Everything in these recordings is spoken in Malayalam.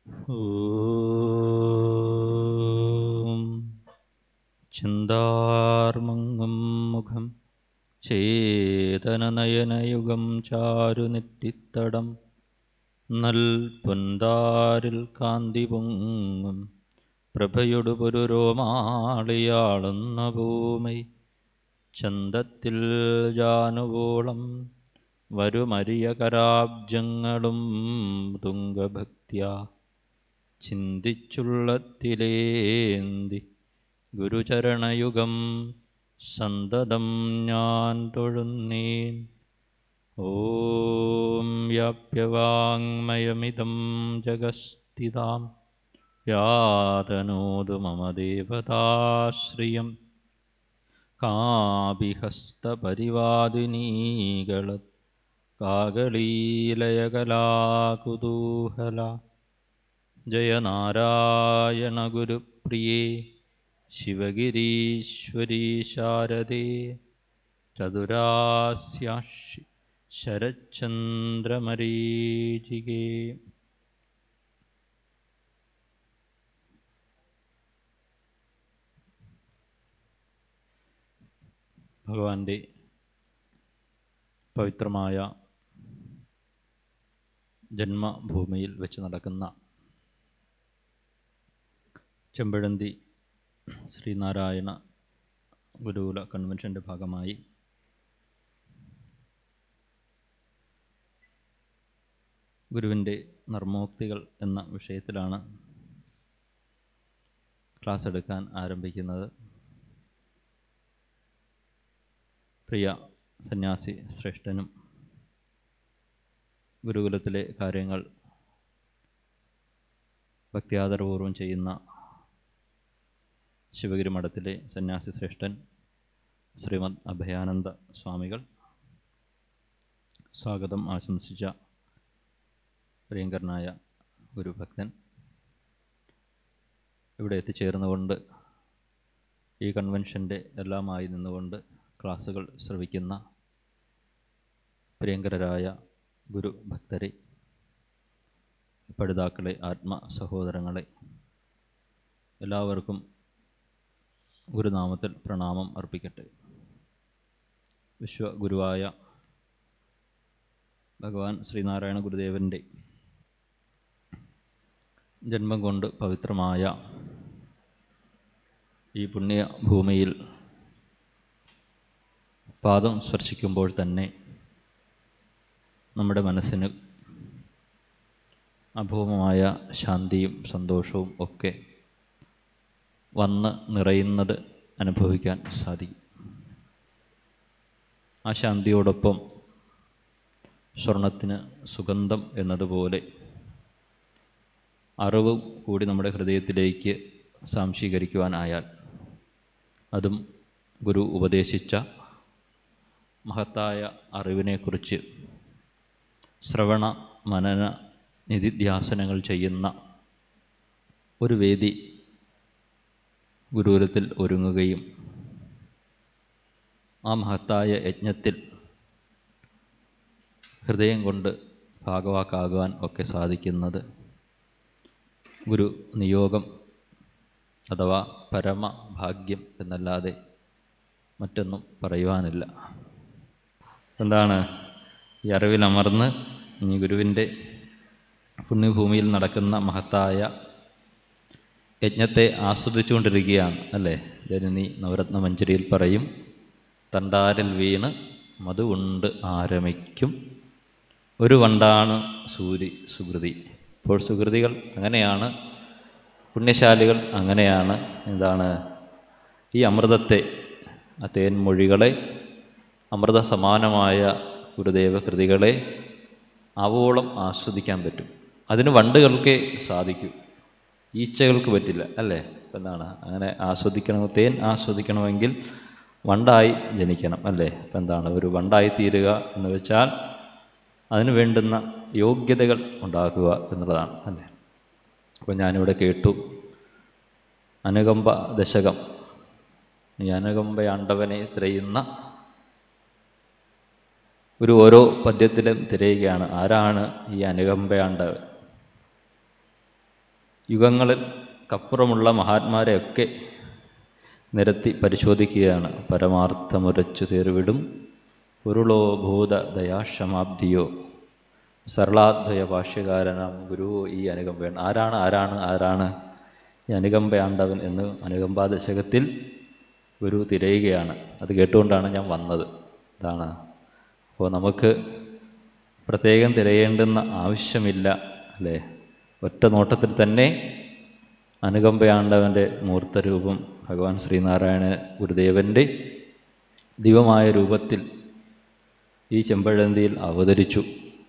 ഓം ചിന്താർമങ്ങും മുഖം ചേതനനയനയുഗം ചാരുനെറ്റിത്തടം നൽ പൊന്താരിൽ കാന്തി പൊങ്ങും പ്രഭയൊടു പുരുരോമാളിയാളുന്ന ഭൂമി ചന്തത്തിൽ ജാനുവോളം വരുമരിയ കരാബ്ജങ്ങളും തുങ്കഭക്ത്യ ചിന്തിച്ചുള്ളത്തിലേന്തി ഗുരുചരണയുഗം സന്തതം ഞാൻ തൊഴുന്നേൻ ഓം വ്യാപ്യവാങ്മയമിതം ജഗസ്ഥിതാം യാതനോതു മമ ദേവതാശ്രിയം കാപിഹസ്തപരിവാദിനീകള കാകളീലയകലാകുതൂഹല ജയനാരായണ ഗുരുപ്രിയേ ശിവഗിരീശ്വരീ ശാരദേ ചതുരാസ്യാഷി ശരച്ചന്ദ്രമരീചികേ ഭഗവാന്റെ പവിത്രമായ ജന്മഭൂമിയിൽ വെച്ച് നടക്കുന്ന ചെമ്പഴന്തി ശ്രീനാരായണ ഗുരുകുല കൺവെൻഷൻ്റെ ഭാഗമായി ഗുരുവിൻ്റെ നർമ്മോക്തികൾ എന്ന വിഷയത്തിലാണ് ക്ലാസ് എടുക്കാൻ ആരംഭിക്കുന്നത് പ്രിയ സന്യാസി ശ്രേഷ്ഠനും ഗുരുകുലത്തിലെ കാര്യങ്ങൾ ഭക്തിയാദരപൂർവം ചെയ്യുന്ന ശിവഗിരി മഠത്തിലെ സന്യാസി ശ്രേഷ്ഠൻ ശ്രീമദ് അഭയാനന്ദ സ്വാമികൾ സ്വാഗതം ആശംസിച്ച പ്രിയങ്കരനായ ഗുരുഭക്തൻ ഇവിടെ എത്തിച്ചേർന്നുകൊണ്ട് ഈ കൺവെൻഷൻ്റെ എല്ലാമായി നിന്നുകൊണ്ട് ക്ലാസ്സുകൾ ശ്രവിക്കുന്ന പ്രിയങ്കരരായ ഗുരുഭക്തരെ പഠിതാക്കളെ ആത്മ സഹോദരങ്ങളെ എല്ലാവർക്കും ഗുരുനാമത്തിൽ പ്രണാമം അർപ്പിക്കട്ടെ വിശ്വഗുരുവായ ഭഗവാൻ ശ്രീനാരായണ ഗുരുദേവൻ്റെ ജന്മം കൊണ്ട് പവിത്രമായ ഈ പുണ്യഭൂമിയിൽ പാദം സ്പർശിക്കുമ്പോൾ തന്നെ നമ്മുടെ മനസ്സിന് അഭൂമമായ ശാന്തിയും സന്തോഷവും ഒക്കെ വന്ന് നിറയുന്നത് അനുഭവിക്കാൻ സാധിക്കും ആ ശാന്തിയോടൊപ്പം സ്വർണത്തിന് സുഗന്ധം എന്നതുപോലെ അറിവും കൂടി നമ്മുടെ ഹൃദയത്തിലേക്ക് സാംശീകരിക്കുവാനായാൽ അതും ഗുരു ഉപദേശിച്ച മഹത്തായ അറിവിനെക്കുറിച്ച് ശ്രവണ മനന നിധിധ്യാസനങ്ങൾ ചെയ്യുന്ന ഒരു വേദി ഗുരുകുലത്തിൽ ഒരുങ്ങുകയും ആ മഹത്തായ യജ്ഞത്തിൽ ഹൃദയം കൊണ്ട് ഭാഗവാക്കാകുവാൻ ഒക്കെ സാധിക്കുന്നത് ഗുരു നിയോഗം അഥവാ പരമഭാഗ്യം എന്നല്ലാതെ മറ്റൊന്നും പറയുവാനില്ല എന്താണ് ഈ അറിവിലമർന്ന് ഈ ഗുരുവിൻ്റെ പുണ്യഭൂമിയിൽ നടക്കുന്ന മഹത്തായ യജ്ഞത്തെ ആസ്വദിച്ചുകൊണ്ടിരിക്കുകയാണ് അല്ലേ ജനനി നവരത്ന മഞ്ചരിയിൽ പറയും തണ്ടാരിൽ വീണ് മധു ഉണ്ട് ആരമിക്കും ഒരു വണ്ടാണ് സൂരി സുഹൃതി ഇപ്പോൾ സുഹൃതികൾ അങ്ങനെയാണ് പുണ്യശാലികൾ അങ്ങനെയാണ് എന്താണ് ഈ അമൃതത്തെ ആ തേൻമൊഴികളെ അമൃത സമാനമായ ഗുരുദേവ കൃതികളെ ആവോളം ആസ്വദിക്കാൻ പറ്റും അതിന് വണ്ടുകൾക്കേ സാധിക്കൂ ഈച്ചകൾക്ക് പറ്റില്ല അല്ലേ ഇപ്പം എന്താണ് അങ്ങനെ ആസ്വദിക്കണം തേൻ ആസ്വദിക്കണമെങ്കിൽ വണ്ടായി ജനിക്കണം അല്ലേ ഇപ്പം എന്താണ് ഒരു വണ്ടായി തീരുക എന്ന് വെച്ചാൽ അതിന് വേണ്ടുന്ന യോഗ്യതകൾ ഉണ്ടാക്കുക എന്നുള്ളതാണ് അല്ലേ അപ്പോൾ ഞാനിവിടെ കേട്ടു അനുകമ്പ ദശകം ഈ അനുകമ്പയാണ്ടവനെ തിരയുന്ന ഒരു ഓരോ പദ്യത്തിലും തിരയുകയാണ് ആരാണ് ഈ അനുകമ്പയാണ്ടവൻ യുഗങ്ങൾക്കപ്പുറമുള്ള മഹാത്മാരെയൊക്കെ നിരത്തി പരിശോധിക്കുകയാണ് പരമാർത്ഥമുരച്ചു തീർവിടും പൊരുളോ ഭൂത ദയാക്ഷമാബ്ദിയോ സരളാദ്വയ ഭാഷ്യകാരനാം ഗുരുവോ ഈ അനുകമ്പയാണ് ആരാണ് ആരാണ് ആരാണ് ഈ അനുകമ്പയാണ്ടവൻ എന്ന് അനുകമ്പാദശകത്തിൽ ഗുരു തിരയുകയാണ് അത് കേട്ടുകൊണ്ടാണ് ഞാൻ വന്നത് ഇതാണ് അപ്പോൾ നമുക്ക് പ്രത്യേകം തിരയേണ്ടുന്ന ആവശ്യമില്ല അല്ലേ ഒറ്റ നോട്ടത്തിൽ തന്നെ അനുകമ്പയാണ്ടവൻ്റെ മൂർത്തരൂപം ഭഗവാൻ ശ്രീനാരായണ ഗുരുദേവൻ്റെ ദിവമായ രൂപത്തിൽ ഈ ചെമ്പഴന്തിയിൽ അവതരിച്ചു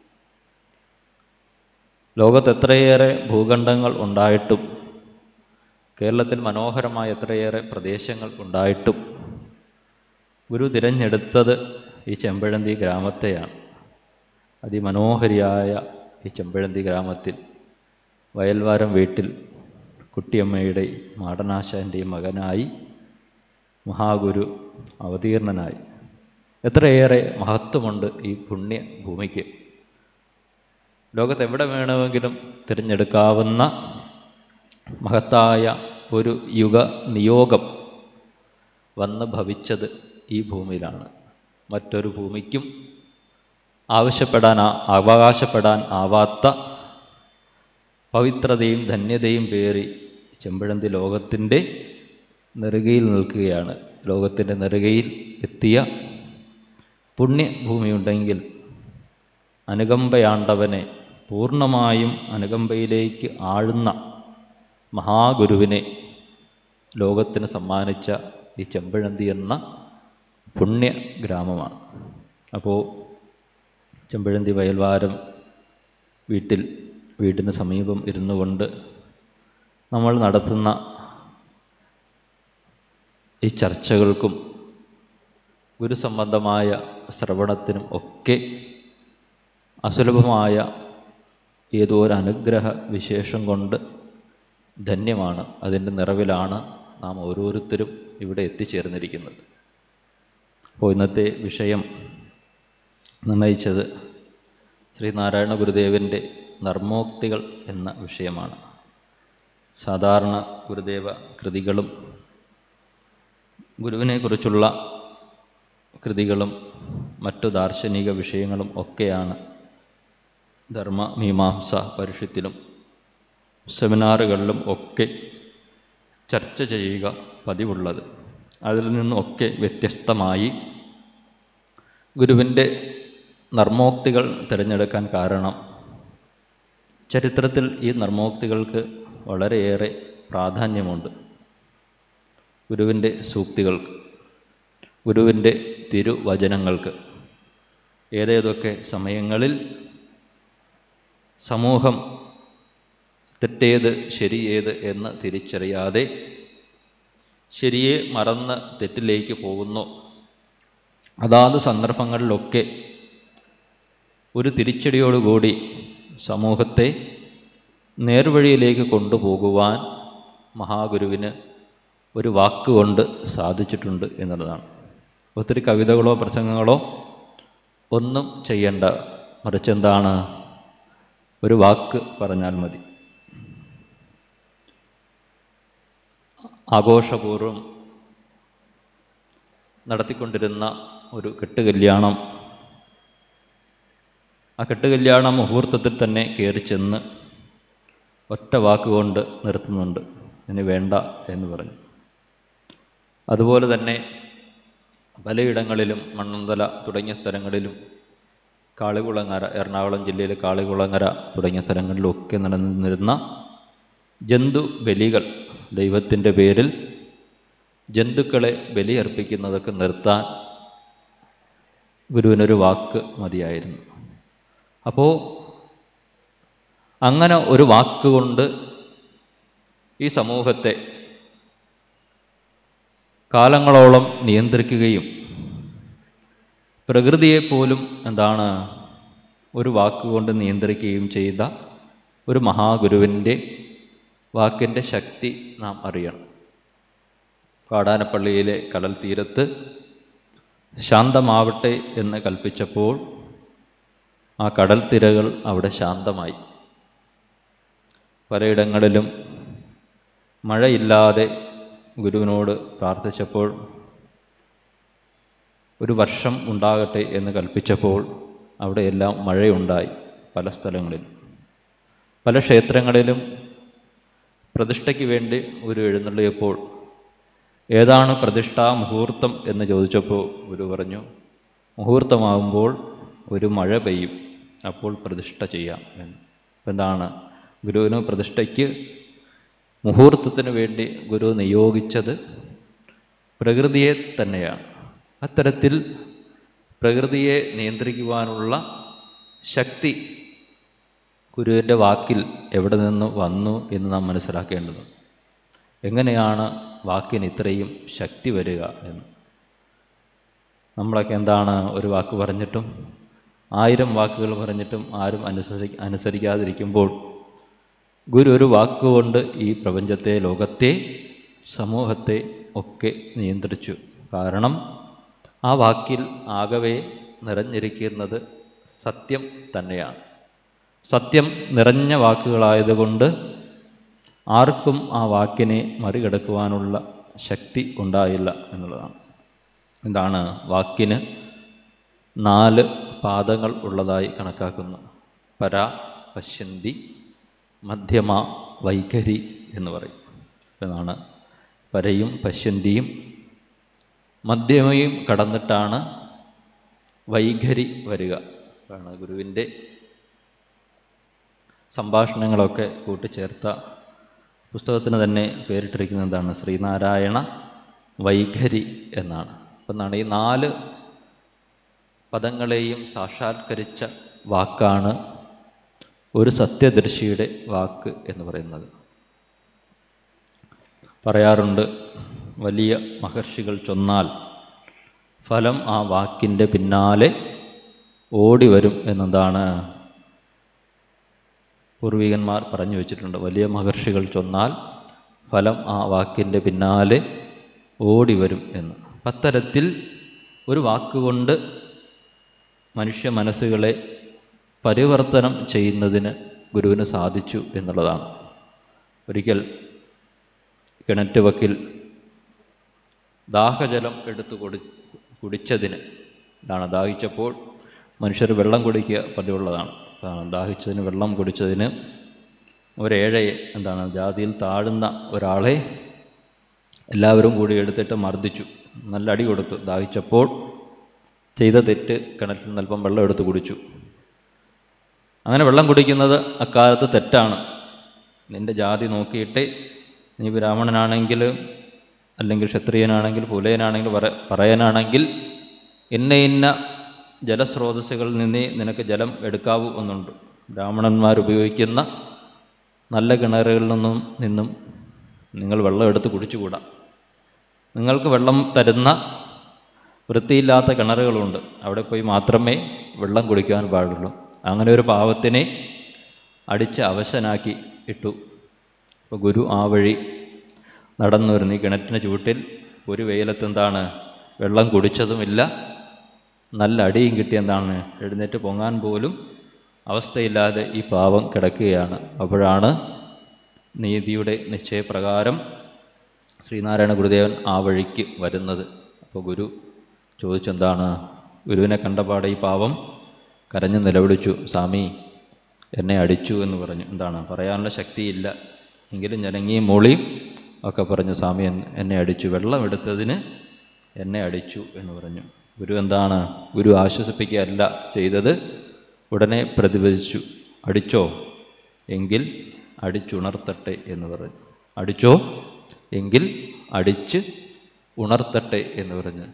ലോകത്ത് എത്രയേറെ ഭൂഖണ്ഡങ്ങൾ ഉണ്ടായിട്ടും കേരളത്തിൽ മനോഹരമായ എത്രയേറെ പ്രദേശങ്ങൾ ഉണ്ടായിട്ടും ഗുരു തിരഞ്ഞെടുത്തത് ഈ ചെമ്പഴന്തി ഗ്രാമത്തെയാണ് അതിമനോഹരിയായ ഈ ചെമ്പഴന്തി ഗ്രാമത്തിൽ വയൽവാരം വീട്ടിൽ കുട്ടിയമ്മയുടെയും മാടനാശാൻ്റെയും മകനായി മഹാഗുരു അവതീർണനായി എത്രയേറെ മഹത്വമുണ്ട് ഈ പുണ്യ ഭൂമിക്ക് ലോകത്ത് എവിടെ വേണമെങ്കിലും തിരഞ്ഞെടുക്കാവുന്ന മഹത്തായ ഒരു യുഗ നിയോഗം വന്ന് ഭവിച്ചത് ഈ ഭൂമിയിലാണ് മറ്റൊരു ഭൂമിക്കും ആവശ്യപ്പെടാൻ ആ- അവകാശപ്പെടാൻ ആവാത്ത പവിത്രതയും ധന്യതയും പേറി ചെമ്പഴന്തി ലോകത്തിൻ്റെ നെറുകയിൽ നിൽക്കുകയാണ് ലോകത്തിൻ്റെ നെറുകയിൽ എത്തിയ പുണ്യഭൂമിയുണ്ടെങ്കിൽ അനുകമ്പയാണ്ടവനെ പൂർണ്ണമായും അനുകമ്പയിലേക്ക് ആഴുന്ന മഹാഗുരുവിനെ ലോകത്തിന് സമ്മാനിച്ച ഈ ചെമ്പഴന്തി എന്ന പുണ്യ ഗ്രാമമാണ് അപ്പോൾ ചെമ്പഴന്തി വയൽവാരം വീട്ടിൽ വീടിന് സമീപം ഇരുന്നു കൊണ്ട് നമ്മൾ നടത്തുന്ന ഈ ചർച്ചകൾക്കും ഗുരുസംബന്ധമായ ശ്രവണത്തിനും ഒക്കെ അസുലഭമായ ഏതോ ഒരു അനുഗ്രഹ വിശേഷം കൊണ്ട് ധന്യമാണ് അതിൻ്റെ നിറവിലാണ് നാം ഓരോരുത്തരും ഇവിടെ എത്തിച്ചേർന്നിരിക്കുന്നത് അപ്പോൾ ഇന്നത്തെ വിഷയം നിർണയിച്ചത് ശ്രീനാരായണ ഗുരുദേവൻ്റെ നർമ്മോക്തികൾ എന്ന വിഷയമാണ് സാധാരണ ഗുരുദേവ കൃതികളും ഗുരുവിനെക്കുറിച്ചുള്ള കൃതികളും മറ്റു ദാർശനിക വിഷയങ്ങളും ഒക്കെയാണ് ധർമ്മ മീമാംസ പരിഷത്തിലും സെമിനാറുകളിലും ഒക്കെ ചർച്ച ചെയ്യുക പതിവുള്ളത് അതിൽ നിന്നൊക്കെ വ്യത്യസ്തമായി ഗുരുവിൻ്റെ നർമ്മോക്തികൾ തിരഞ്ഞെടുക്കാൻ കാരണം ചരിത്രത്തിൽ ഈ നർമ്മോക്തികൾക്ക് വളരെയേറെ പ്രാധാന്യമുണ്ട് ഗുരുവിൻ്റെ സൂക്തികൾക്ക് ഗുരുവിൻ്റെ തിരുവചനങ്ങൾക്ക് ഏതേതൊക്കെ സമയങ്ങളിൽ സമൂഹം തെറ്റേത് ശരിയേത് എന്ന് തിരിച്ചറിയാതെ ശരിയെ മറന്ന് തെറ്റിലേക്ക് പോകുന്നു അതാത് സന്ദർഭങ്ങളിലൊക്കെ ഒരു തിരിച്ചടിയോടുകൂടി സമൂഹത്തെ നേർവഴിയിലേക്ക് കൊണ്ടുപോകുവാൻ മഹാഗുരുവിന് ഒരു വാക്കുകൊണ്ട് സാധിച്ചിട്ടുണ്ട് എന്നുള്ളതാണ് ഒത്തിരി കവിതകളോ പ്രസംഗങ്ങളോ ഒന്നും ചെയ്യേണ്ട മറിച്ച് എന്താണ് ഒരു വാക്ക് പറഞ്ഞാൽ മതി ആഘോഷപൂർവ്വം നടത്തിക്കൊണ്ടിരുന്ന ഒരു കെട്ടുകല്യാണം ആ കെട്ടുകല്യാണ മുഹൂർത്തത്തിൽ തന്നെ കയറി ചെന്ന് ഒറ്റ വാക്കുകൊണ്ട് നിർത്തുന്നുണ്ട് ഇനി വേണ്ട എന്ന് പറഞ്ഞു അതുപോലെ തന്നെ പലയിടങ്ങളിലും മണ്ണന്തല തുടങ്ങിയ സ്ഥലങ്ങളിലും കാളികുളങ്ങര എറണാകുളം ജില്ലയിലെ കാളികുളങ്ങര തുടങ്ങിയ സ്ഥലങ്ങളിലൊക്കെ നടന്നിരുന്ന ജന്തു ബലികൾ ദൈവത്തിൻ്റെ പേരിൽ ജന്തുക്കളെ ബലിയർപ്പിക്കുന്നതൊക്കെ നിർത്താൻ ഗുരുവിനൊരു വാക്ക് മതിയായിരുന്നു അപ്പോൾ അങ്ങനെ ഒരു വാക്കുകൊണ്ട് ഈ സമൂഹത്തെ കാലങ്ങളോളം നിയന്ത്രിക്കുകയും പ്രകൃതിയെപ്പോലും എന്താണ് ഒരു വാക്കുകൊണ്ട് നിയന്ത്രിക്കുകയും ചെയ്ത ഒരു മഹാഗുരുവിൻ്റെ വാക്കിൻ്റെ ശക്തി നാം അറിയണം കാടാനപ്പള്ളിയിലെ കടൽ തീരത്ത് ശാന്തമാവട്ടെ എന്ന് കൽപ്പിച്ചപ്പോൾ ആ കടൽ തിരകൾ അവിടെ ശാന്തമായി പലയിടങ്ങളിലും മഴയില്ലാതെ ഗുരുവിനോട് പ്രാർത്ഥിച്ചപ്പോൾ ഒരു വർഷം ഉണ്ടാകട്ടെ എന്ന് കൽപ്പിച്ചപ്പോൾ അവിടെയെല്ലാം മഴയുണ്ടായി പല സ്ഥലങ്ങളിലും പല ക്ഷേത്രങ്ങളിലും പ്രതിഷ്ഠയ്ക്ക് വേണ്ടി ഒരു എഴുന്നള്ളിയപ്പോൾ ഏതാണ് പ്രതിഷ്ഠാ മുഹൂർത്തം എന്ന് ചോദിച്ചപ്പോൾ ഗുരു പറഞ്ഞു മുഹൂർത്തമാകുമ്പോൾ ഒരു മഴ പെയ്യും അപ്പോൾ പ്രതിഷ്ഠ ചെയ്യാം എന്ന് എന്താണ് ഗുരുവിന് പ്രതിഷ്ഠയ്ക്ക് മുഹൂർത്തത്തിന് വേണ്ടി ഗുരു നിയോഗിച്ചത് പ്രകൃതിയെ തന്നെയാണ് അത്തരത്തിൽ പ്രകൃതിയെ നിയന്ത്രിക്കുവാനുള്ള ശക്തി ഗുരുവിൻ്റെ വാക്കിൽ എവിടെ നിന്ന് വന്നു എന്ന് നാം മനസ്സിലാക്കേണ്ടത് എങ്ങനെയാണ് വാക്കിന് ഇത്രയും ശക്തി വരിക എന്ന് നമ്മളൊക്കെ എന്താണ് ഒരു വാക്ക് പറഞ്ഞിട്ടും ആയിരം വാക്കുകൾ പറഞ്ഞിട്ടും ആരും അനുസരി അനുസരിക്കാതിരിക്കുമ്പോൾ ഗുരു ഒരു വാക്കുകൊണ്ട് ഈ പ്രപഞ്ചത്തെ ലോകത്തെ സമൂഹത്തെ ഒക്കെ നിയന്ത്രിച്ചു കാരണം ആ വാക്കിൽ ആകവേ നിറഞ്ഞിരിക്കുന്നത് സത്യം തന്നെയാണ് സത്യം നിറഞ്ഞ വാക്കുകളായതുകൊണ്ട് ആർക്കും ആ വാക്കിനെ മറികടക്കുവാനുള്ള ശക്തി ഉണ്ടായില്ല എന്നുള്ളതാണ് എന്താണ് വാക്കിന് നാല് പാദങ്ങൾ ഉള്ളതായി കണക്കാക്കുന്നു പര പശ്യന്തി മധ്യമ വൈഖരി എന്ന് പറയും എന്നാണ് പരയും പശ്യന്തിയും മധ്യമയും കടന്നിട്ടാണ് വൈഖരി വരിക അതാണ് ഗുരുവിൻ്റെ സംഭാഷണങ്ങളൊക്കെ കൂട്ടിച്ചേർത്ത പുസ്തകത്തിന് തന്നെ പേരിട്ടിരിക്കുന്നത് എന്താണ് ശ്രീനാരായണ വൈഖരി എന്നാണ് അപ്പം എന്നാണ് ഈ നാല് പദങ്ങളെയും സാക്ഷാത്കരിച്ച വാക്കാണ് ഒരു സത്യദർശിയുടെ വാക്ക് എന്ന് പറയുന്നത് പറയാറുണ്ട് വലിയ മഹർഷികൾ ചൊന്നാൽ ഫലം ആ വാക്കിൻ്റെ പിന്നാലെ ഓടി വരും എന്നതാണ് പൂർവികന്മാർ പറഞ്ഞു വെച്ചിട്ടുണ്ട് വലിയ മഹർഷികൾ ചൊന്നാൽ ഫലം ആ വാക്കിൻ്റെ പിന്നാലെ ഓടി വരും എന്ന് അത്തരത്തിൽ ഒരു വാക്കുകൊണ്ട് മനുഷ്യ മനസ്സുകളെ പരിവർത്തനം ചെയ്യുന്നതിന് ഗുരുവിന് സാധിച്ചു എന്നുള്ളതാണ് ഒരിക്കൽ കിണറ്റ് വക്കിൽ ദാഹജലം എടുത്തു കുടി കുടിച്ചതിന് ഇതാണ് ദാഹിച്ചപ്പോൾ മനുഷ്യർ വെള്ളം കുടിക്കുക പതിവുള്ളതാണ് അതാണ് ദാഹിച്ചതിന് വെള്ളം കുടിച്ചതിന് ഒരേഴയെ എന്താണ് ജാതിയിൽ താഴുന്ന ഒരാളെ എല്ലാവരും കൂടി എടുത്തിട്ട് മർദ്ദിച്ചു നല്ല അടി കൊടുത്തു ദാഹിച്ചപ്പോൾ ചെയ്ത തെറ്റ് കിണറ്റിൽ നിന്ന് അല്പം വെള്ളം എടുത്ത് കുടിച്ചു അങ്ങനെ വെള്ളം കുടിക്കുന്നത് അക്കാലത്ത് തെറ്റാണ് നിൻ്റെ ജാതി നോക്കിയിട്ട് നീ ബ്രാഹ്മണനാണെങ്കിൽ അല്ലെങ്കിൽ ക്ഷത്രിയനാണെങ്കിൽ പുലയനാണെങ്കിൽ പറ പറയാനാണെങ്കിൽ ഇന്ന ഇന്ന ജലസ്രോതസ്സുകളിൽ നിന്നേ നിനക്ക് ജലം എടുക്കാവൂ എന്നുണ്ട് ബ്രാഹ്മണന്മാർ ഉപയോഗിക്കുന്ന നല്ല കിണറുകളിൽ നിന്നും നിന്നും നിങ്ങൾ വെള്ളം എടുത്ത് കുടിച്ചുകൂടാ നിങ്ങൾക്ക് വെള്ളം തരുന്ന വൃത്തിയില്ലാത്ത കിണറുകളുണ്ട് അവിടെ പോയി മാത്രമേ വെള്ളം കുടിക്കാൻ പാടുള്ളൂ അങ്ങനെ ഒരു പാവത്തിനെ അടിച്ച് അവശനാക്കി ഇട്ടു അപ്പോൾ ഗുരു ആ വഴി നടന്നു വരുന്നു ഈ കിണറ്റിന് ചുവട്ടിൽ ഒരു വെയിലത്തെന്താണ് വെള്ളം കുടിച്ചതുമില്ല നല്ല അടിയും കിട്ടി എന്താണ് എഴുന്നേറ്റ് പൊങ്ങാൻ പോലും അവസ്ഥയില്ലാതെ ഈ പാവം കിടക്കുകയാണ് അപ്പോഴാണ് നീതിയുടെ നിശ്ചയപ്രകാരം ശ്രീനാരായണ ഗുരുദേവൻ ആ വഴിക്ക് വരുന്നത് അപ്പോൾ ഗുരു ചോദിച്ചെന്താണ് ഗുരുവിനെ കണ്ടപാടെ ഈ പാവം കരഞ്ഞു നിലവിളിച്ചു സ്വാമി എന്നെ അടിച്ചു എന്ന് പറഞ്ഞു എന്താണ് പറയാനുള്ള ശക്തിയില്ല എങ്കിലും ഞരങ്ങി മൂളിയും ഒക്കെ പറഞ്ഞു സ്വാമി എൻ- എന്നെ അടിച്ചു വെള്ളം എടുത്തതിന് എന്നെ അടിച്ചു എന്ന് പറഞ്ഞു ഗുരു എന്താണ് ഗുരു ആശ്വസിപ്പിക്കുകയല്ല ചെയ്തത് ഉടനെ പ്രതിഭജിച്ചു അടിച്ചോ എങ്കിൽ അടിച്ചുണർത്തട്ടെ എന്ന് പറഞ്ഞു അടിച്ചോ എങ്കിൽ അടിച്ച് ഉണർത്തട്ടെ എന്ന് പറഞ്ഞു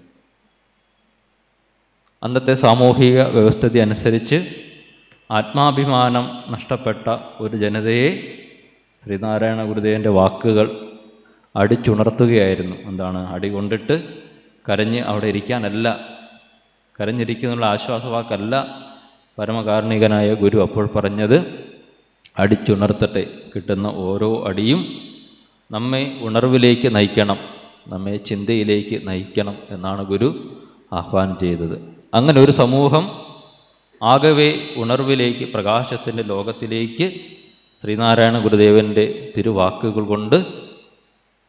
അന്നത്തെ സാമൂഹിക വ്യവസ്ഥിതി അനുസരിച്ച് ആത്മാഭിമാനം നഷ്ടപ്പെട്ട ഒരു ജനതയെ ശ്രീനാരായണ ഗുരുദേവൻ്റെ വാക്കുകൾ അടിച്ചുണർത്തുകയായിരുന്നു എന്താണ് അടി കൊണ്ടിട്ട് കരഞ്ഞ് അവിടെ ഇരിക്കാനല്ല കരഞ്ഞിരിക്കുന്നുള്ള ആശ്വാസവാക്കല്ല പരമകാരുണികനായ ഗുരു അപ്പോൾ പറഞ്ഞത് അടിച്ചുണർത്തട്ടെ കിട്ടുന്ന ഓരോ അടിയും നമ്മെ ഉണർവിലേക്ക് നയിക്കണം നമ്മെ ചിന്തയിലേക്ക് നയിക്കണം എന്നാണ് ഗുരു ആഹ്വാനം ചെയ്തത് അങ്ങനെ ഒരു സമൂഹം ആകവേ ഉണർവിലേക്ക് പ്രകാശത്തിൻ്റെ ലോകത്തിലേക്ക് ശ്രീനാരായണ ഗുരുദേവൻ്റെ തിരുവാക്കുകൾ കൊണ്ട്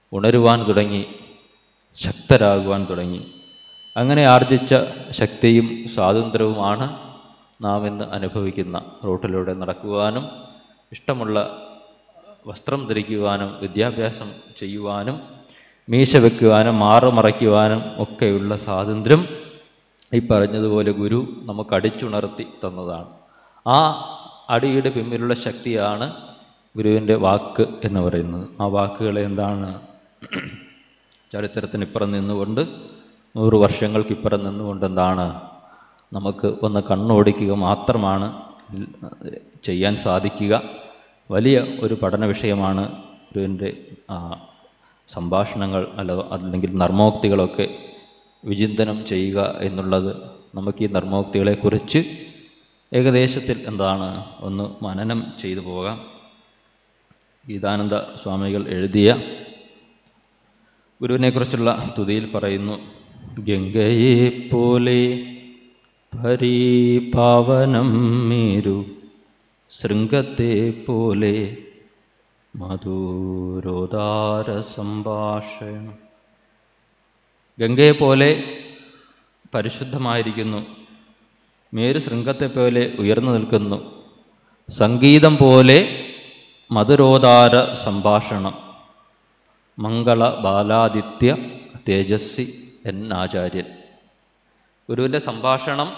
ഉണരുവാൻ തുടങ്ങി ശക്തരാകുവാൻ തുടങ്ങി അങ്ങനെ ആർജിച്ച ശക്തിയും സ്വാതന്ത്ര്യവുമാണ് നാം ഇന്ന് അനുഭവിക്കുന്ന റോട്ടിലൂടെ നടക്കുവാനും ഇഷ്ടമുള്ള വസ്ത്രം ധരിക്കുവാനും വിദ്യാഭ്യാസം ചെയ്യുവാനും മീശ വെക്കുവാനും മാറ് മറയ്ക്കുവാനും ഒക്കെയുള്ള സ്വാതന്ത്ര്യം ഈ പറഞ്ഞതുപോലെ ഗുരു നമുക്ക് അടിച്ചുണർത്തി തന്നതാണ് ആ അടിയുടെ പിന്നിലുള്ള ശക്തിയാണ് ഗുരുവിൻ്റെ വാക്ക് എന്ന് പറയുന്നത് ആ വാക്കുകളെ എന്താണ് ചരിത്രത്തിന് ഇപ്പുറം നിന്നുകൊണ്ട് നൂറ് വർഷങ്ങൾക്കിപ്പുറം നിന്നുകൊണ്ട് എന്താണ് നമുക്ക് ഒന്ന് കണ്ണോടിക്കുക മാത്രമാണ് ഇതിൽ ചെയ്യാൻ സാധിക്കുക വലിയ ഒരു പഠന വിഷയമാണ് ഗുരുവിൻ്റെ ആ, സംഭാഷണങ്ങൾ അല്ല അല്ലെങ്കിൽ നർമ്മോക്തികളൊക്കെ വിചിന്തനം ചെയ്യുക എന്നുള്ളത് നമുക്ക് ഈ നർമ്മോക്തികളെക്കുറിച്ച് ഏകദേശത്തിൽ എന്താണ് ഒന്ന് മനനം ചെയ്തു പോകാം ഗീതാനന്ദ സ്വാമികൾ എഴുതിയ ഗുരുവിനെക്കുറിച്ചുള്ള തുതിയിൽ പറയുന്നു ഗംഗയെ പോലെ പരിപാവനം മേരു ശൃംഗത്തെ പോലെ മധുരോദാര സംഭാഷണം ഗംഗയെ പോലെ പരിശുദ്ധമായിരിക്കുന്നു മേരു ശൃംഗത്തെ പോലെ ഉയർന്നു നിൽക്കുന്നു സംഗീതം പോലെ മധുരോദാര സംഭാഷണം മംഗള ബാലാദിത്യ തേജസ്വി എൻ ആചാര്യൻ ഗുരുവിൻ്റെ സംഭാഷണം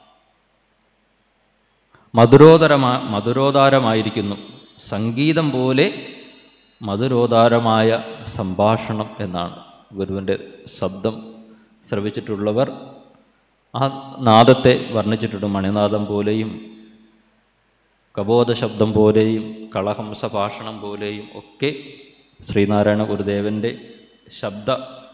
മധുരോദരമാ മധുരോദാരമായിരിക്കുന്നു സംഗീതം പോലെ മധുരോദാരമായ സംഭാഷണം എന്നാണ് ഗുരുവിൻ്റെ ശബ്ദം ശ്രവിച്ചിട്ടുള്ളവർ ആ നാദത്തെ വർണ്ണിച്ചിട്ടുണ്ട് മണിനാദം പോലെയും കബോധ ശബ്ദം പോലെയും കളഹംസ ഭാഷണം പോലെയും ഒക്കെ ശ്രീനാരായണ ഗുരുദേവൻ്റെ ശബ്ദ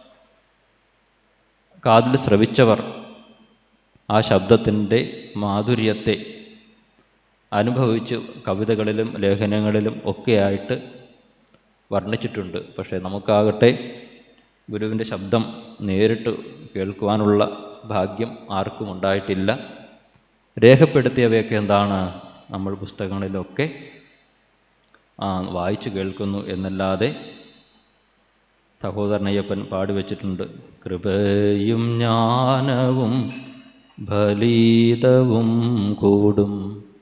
കാതിൽ ശ്രവിച്ചവർ ആ ശബ്ദത്തിൻ്റെ മാധുര്യത്തെ അനുഭവിച്ച് കവിതകളിലും ലേഖനങ്ങളിലും ഒക്കെയായിട്ട് വർണ്ണിച്ചിട്ടുണ്ട് പക്ഷേ നമുക്കാകട്ടെ ഗുരുവിൻ്റെ ശബ്ദം നേരിട്ട് കേൾക്കുവാനുള്ള ഭാഗ്യം ആർക്കും ഉണ്ടായിട്ടില്ല രേഖപ്പെടുത്തിയവയൊക്കെ എന്താണ് നമ്മൾ പുസ്തകങ്ങളിലൊക്കെ ആ, വായിച്ചു കേൾക്കുന്നു എന്നല്ലാതെ സഹോദരനയ്യപ്പൻ പാടിവെച്ചിട്ടുണ്ട് കൃപയും ജ്ഞാനവും ഫലീതവും കൂടും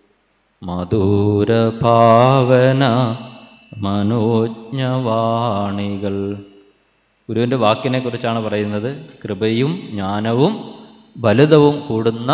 മധുരഭാവന മനോജ്ഞവാണികൾ ഗുരുവിൻ്റെ വാക്കിനെക്കുറിച്ചാണ് പറയുന്നത് കൃപയും ജ്ഞാനവും ബലിതവും കൂടുന്ന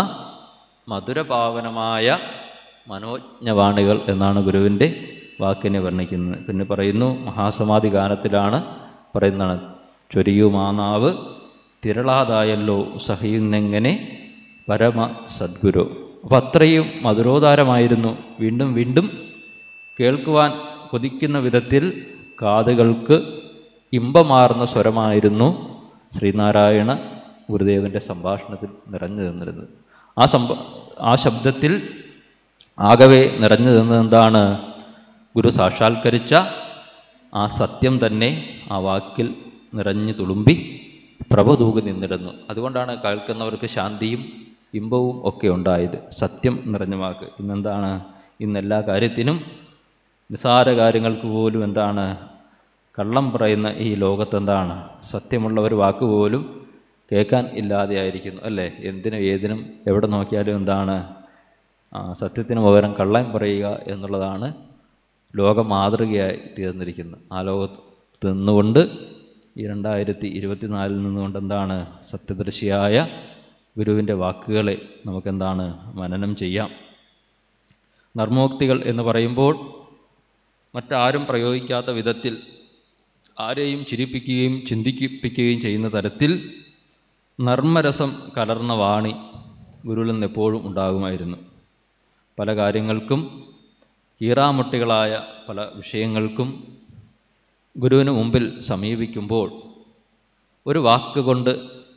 മധുരപാവനമായ മനോജ്ഞവാണികൾ എന്നാണ് ഗുരുവിൻ്റെ വാക്കിനെ വർണ്ണിക്കുന്നത് പിന്നെ പറയുന്നു മഹാസമാധി ഗാനത്തിലാണ് പറയുന്നതാണ് ചൊരിയുമാനാവ് തിരളാതായല്ലോ സഹിയുന്നെങ്ങനെ പരമ സദ്ഗുരു അപ്പം അത്രയും മധുരോദാരമായിരുന്നു വീണ്ടും വീണ്ടും കേൾക്കുവാൻ കൊതിക്കുന്ന വിധത്തിൽ കാതുകൾക്ക് ഇമ്പമാർന്ന സ്വരമായിരുന്നു ശ്രീനാരായണ ഗുരുദേവൻ്റെ സംഭാഷണത്തിൽ നിറഞ്ഞു നിന്നിരുന്നത് ആ സംഭ ആ ശബ്ദത്തിൽ ആകവെ നിറഞ്ഞു നിന്നത് എന്താണ് ഗുരു സാക്ഷാത്കരിച്ച ആ സത്യം തന്നെ ആ വാക്കിൽ നിറഞ്ഞു തുളുമ്പി പ്രഭ തൂകി നിന്നിടുന്നു അതുകൊണ്ടാണ് കേൾക്കുന്നവർക്ക് ശാന്തിയും ഇമ്പവും ഒക്കെ ഉണ്ടായത് സത്യം നിറഞ്ഞ വാക്ക് ഇന്നെന്താണ് ഇന്നെല്ലാ കാര്യത്തിനും നിസാര കാര്യങ്ങൾക്ക് പോലും എന്താണ് കള്ളം പറയുന്ന ഈ ലോകത്തെന്താണ് സത്യമുള്ള ഒരു വാക്ക് പോലും കേൾക്കാൻ ഇല്ലാതെയായിരിക്കുന്നു അല്ലേ എന്തിനും ഏതിനും എവിടെ നോക്കിയാലും എന്താണ് ആ, സത്യത്തിന് പകരം കള്ളം പറയുക എന്നുള്ളതാണ് ലോക മാതൃകയായി തീർന്നിരിക്കുന്നത് ആ ലോകത്ത് നിന്നുകൊണ്ട് ഈ രണ്ടായിരത്തി ഇരുപത്തിനാലിൽ നിന്നുകൊണ്ട് എന്താണ് സത്യദർശിയായ ഗുരുവിൻ്റെ വാക്കുകളെ നമുക്കെന്താണ് മനനം ചെയ്യാം നർമ്മോക്തികൾ എന്ന് പറയുമ്പോൾ മറ്റാരും പ്രയോഗിക്കാത്ത വിധത്തിൽ ആരെയും ചിരിപ്പിക്കുകയും ചിന്തിപ്പിക്കുകയും ചെയ്യുന്ന തരത്തിൽ നർമ്മരസം കലർന്ന വാണി ഗുരുവിൽ നിന്ന് എപ്പോഴും ഉണ്ടാകുമായിരുന്നു പല കാര്യങ്ങൾക്കും കീറാമുട്ടികളായ പല വിഷയങ്ങൾക്കും ഗുരുവിന് മുമ്പിൽ സമീപിക്കുമ്പോൾ ഒരു വാക്ക് കൊണ്ട്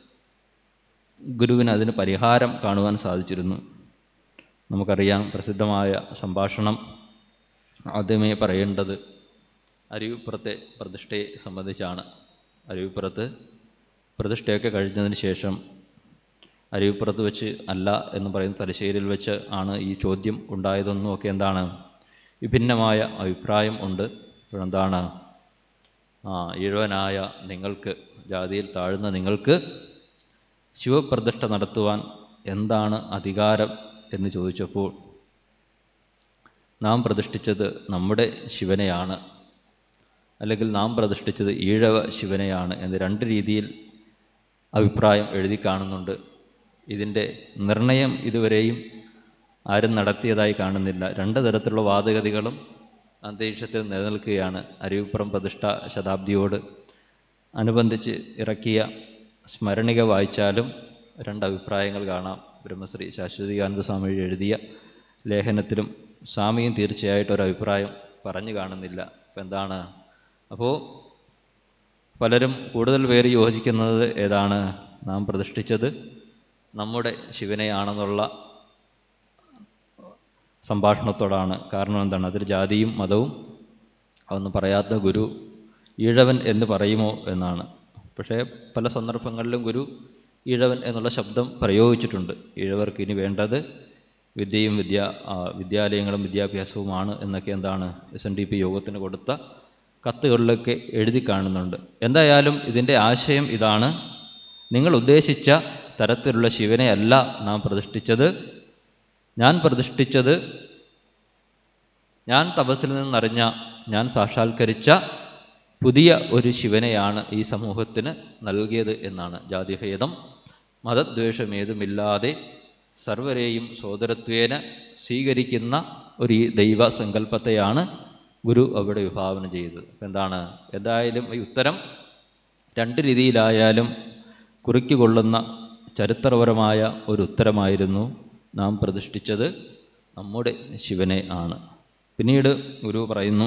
ഗുരുവിന് അതിന് പരിഹാരം കാണുവാൻ സാധിച്ചിരുന്നു നമുക്കറിയാം പ്രസിദ്ധമായ സംഭാഷണം ആദ്യമേ പറയേണ്ടത് അരുവിപ്പുറത്തെ പ്രതിഷ്ഠയെ സംബന്ധിച്ചാണ് അരുവിപ്പുറത്ത് പ്രതിഷ്ഠയൊക്കെ കഴിഞ്ഞതിന് ശേഷം അരുവിപ്പുറത്ത് വെച്ച് അല്ല എന്ന് പറയുന്ന തലശ്ശേരിയിൽ വെച്ച് ആണ് ഈ ചോദ്യം ഉണ്ടായതെന്നും ഒക്കെ എന്താണ് വിഭിന്നമായ അഭിപ്രായം ഉണ്ട് ഇപ്പോഴെന്താണ് ആ ഈഴവനായ നിങ്ങൾക്ക് ജാതിയിൽ താഴ്ന്ന നിങ്ങൾക്ക് ശിവപ്രതിഷ്ഠ നടത്തുവാൻ എന്താണ് അധികാരം എന്ന് ചോദിച്ചപ്പോൾ നാം പ്രതിഷ്ഠിച്ചത് നമ്മുടെ ശിവനെയാണ് അല്ലെങ്കിൽ നാം പ്രതിഷ്ഠിച്ചത് ഈഴവ ശിവനെയാണ് എന്ന് രണ്ട് രീതിയിൽ അഭിപ്രായം എഴുതി കാണുന്നുണ്ട് ഇതിൻ്റെ നിർണയം ഇതുവരെയും ആരും നടത്തിയതായി കാണുന്നില്ല രണ്ട് തരത്തിലുള്ള വാദഗതികളും അന്തരീക്ഷത്തിൽ നിലനിൽക്കുകയാണ് അരുവിപ്പുറം പ്രതിഷ്ഠ ശതാബ്ദിയോട് അനുബന്ധിച്ച് ഇറക്കിയ സ്മരണിക വായിച്ചാലും രണ്ട് അഭിപ്രായങ്ങൾ കാണാം ബ്രഹ്മശ്രീ ശാശ്വതികാനന്ദ സ്വാമി എഴുതിയ ലേഖനത്തിലും സ്വാമിയും തീർച്ചയായിട്ടും ഒരു അഭിപ്രായം പറഞ്ഞു കാണുന്നില്ല അപ്പം എന്താണ് അപ്പോൾ പലരും കൂടുതൽ പേര് യോജിക്കുന്നത് ഏതാണ് നാം പ്രതിഷ്ഠിച്ചത് നമ്മുടെ ശിവനെയാണെന്നുള്ള സംഭാഷണത്തോടാണ് കാരണം എന്താണ് അതിൽ ജാതിയും മതവും അതൊന്നും പറയാത്ത ഗുരു ഈഴവൻ എന്ന് പറയുമോ എന്നാണ് പക്ഷേ പല സന്ദർഭങ്ങളിലും ഗുരു ഈഴവൻ എന്നുള്ള ശബ്ദം പ്രയോഗിച്ചിട്ടുണ്ട് ഈഴവർക്ക് ഇനി വേണ്ടത് വിദ്യയും വിദ്യ ആ, വിദ്യാലയങ്ങളും വിദ്യാഭ്യാസവുമാണ് എന്നൊക്കെ എന്താണ് എസ് എൻ ഡി പി യോഗത്തിന് കൊടുത്ത കത്തുകളിലൊക്കെ എഴുതി കാണുന്നുണ്ട് എന്തായാലും ഇതിൻ്റെ ആശയം ഇതാണ് നിങ്ങൾ ഉദ്ദേശിച്ച തരത്തിലുള്ള ശിവനെ അല്ല നാം പ്രതിഷ്ഠിച്ചത് ഞാൻ പ്രതിഷ്ഠിച്ചത് ഞാൻ തപസ്സിൽ നിന്നറിഞ്ഞ ഞാൻ സാക്ഷാത്കരിച്ച പുതിയ ഒരു ശിവനെയാണ് ഈ സമൂഹത്തിന് നൽകിയത് എന്നാണ് ജാതിഭേദം മതദ്വേഷമേതുമില്ലാതെ സർവരെയും സോദരത്വേന സ്വീകരിക്കുന്ന ഒരു ഈ ദൈവ സങ്കല്പത്തെയാണ് ഗുരു അവിടെ വിഭാവന ചെയ്തത് അപ്പം എന്താണ് എന്തായാലും ഈ ഉത്തരം രണ്ട് രീതിയിലായാലും കുറിക്കുകൊള്ളുന്ന ചരിത്രപരമായ ഒരു ഉത്തരമായിരുന്നു നാം പ്രതിഷ്ഠിച്ചത് നമ്മുടെ ശിവനെ ആണ് പിന്നീട് ഗുരു പറയുന്നു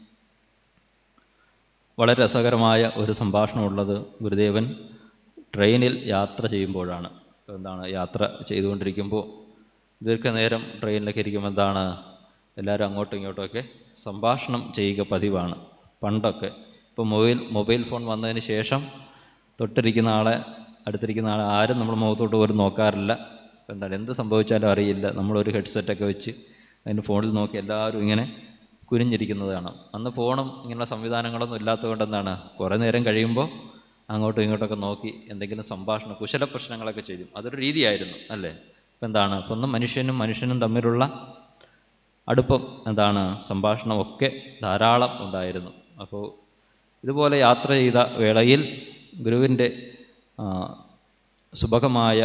വളരെ രസകരമായ ഒരു സംഭാഷണമുള്ളത് ഗുരുദേവൻ ട്രെയിനിൽ യാത്ര ചെയ്യുമ്പോഴാണ് അപ്പോൾ എന്താണ് യാത്ര ചെയ്തുകൊണ്ടിരിക്കുമ്പോൾ ദീർഘനേരം ട്രെയിനിലൊക്കെ ഇരിക്കുമ്പോൾ എന്താണ് എല്ലാവരും അങ്ങോട്ടും ഇങ്ങോട്ടുമൊക്കെ സംഭാഷണം ചെയ്യുക പതിവാണ് പണ്ടൊക്കെ ഇപ്പോൾ മൊബൈൽ മൊബൈൽ ഫോൺ വന്നതിന് ശേഷം തൊട്ടിരിക്കുന്ന ആളെ അടുത്തിരിക്കുന്ന ആളെ ആരും നമ്മൾ മുഖത്തോട്ട് പോലും നോക്കാറില്ല അപ്പോൾ എന്താണ് എന്ത് സംഭവിച്ചാലും അറിയില്ല നമ്മളൊരു ഹെഡ്സെറ്റൊക്കെ വെച്ച് അതിന് ഫോണിൽ നോക്കി എല്ലാവരും ഇങ്ങനെ കുനിഞ്ഞിരിക്കുന്നത് കാണാം അന്ന് ഫോണും ഇങ്ങനെയുള്ള സംവിധാനങ്ങളൊന്നും ഇല്ലാത്തതുകൊണ്ട് എന്താണ് കുറേ നേരം കഴിയുമ്പോൾ അങ്ങോട്ടും ഇങ്ങോട്ടൊക്കെ നോക്കി എന്തെങ്കിലും സംഭാഷണം കുശല പ്രശ്നങ്ങളൊക്കെ ചെയ്യും അതൊരു രീതിയായിരുന്നു അല്ലേ ഇപ്പം എന്താണ് അപ്പം ഒന്ന് മനുഷ്യനും മനുഷ്യനും തമ്മിലുള്ള അടുപ്പം എന്താണ് സംഭാഷണമൊക്കെ ധാരാളം ഉണ്ടായിരുന്നു അപ്പോൾ ഇതുപോലെ യാത്ര ചെയ്ത വേളയിൽ ഗുരുവിൻ്റെ ആ, സുഭഗമായ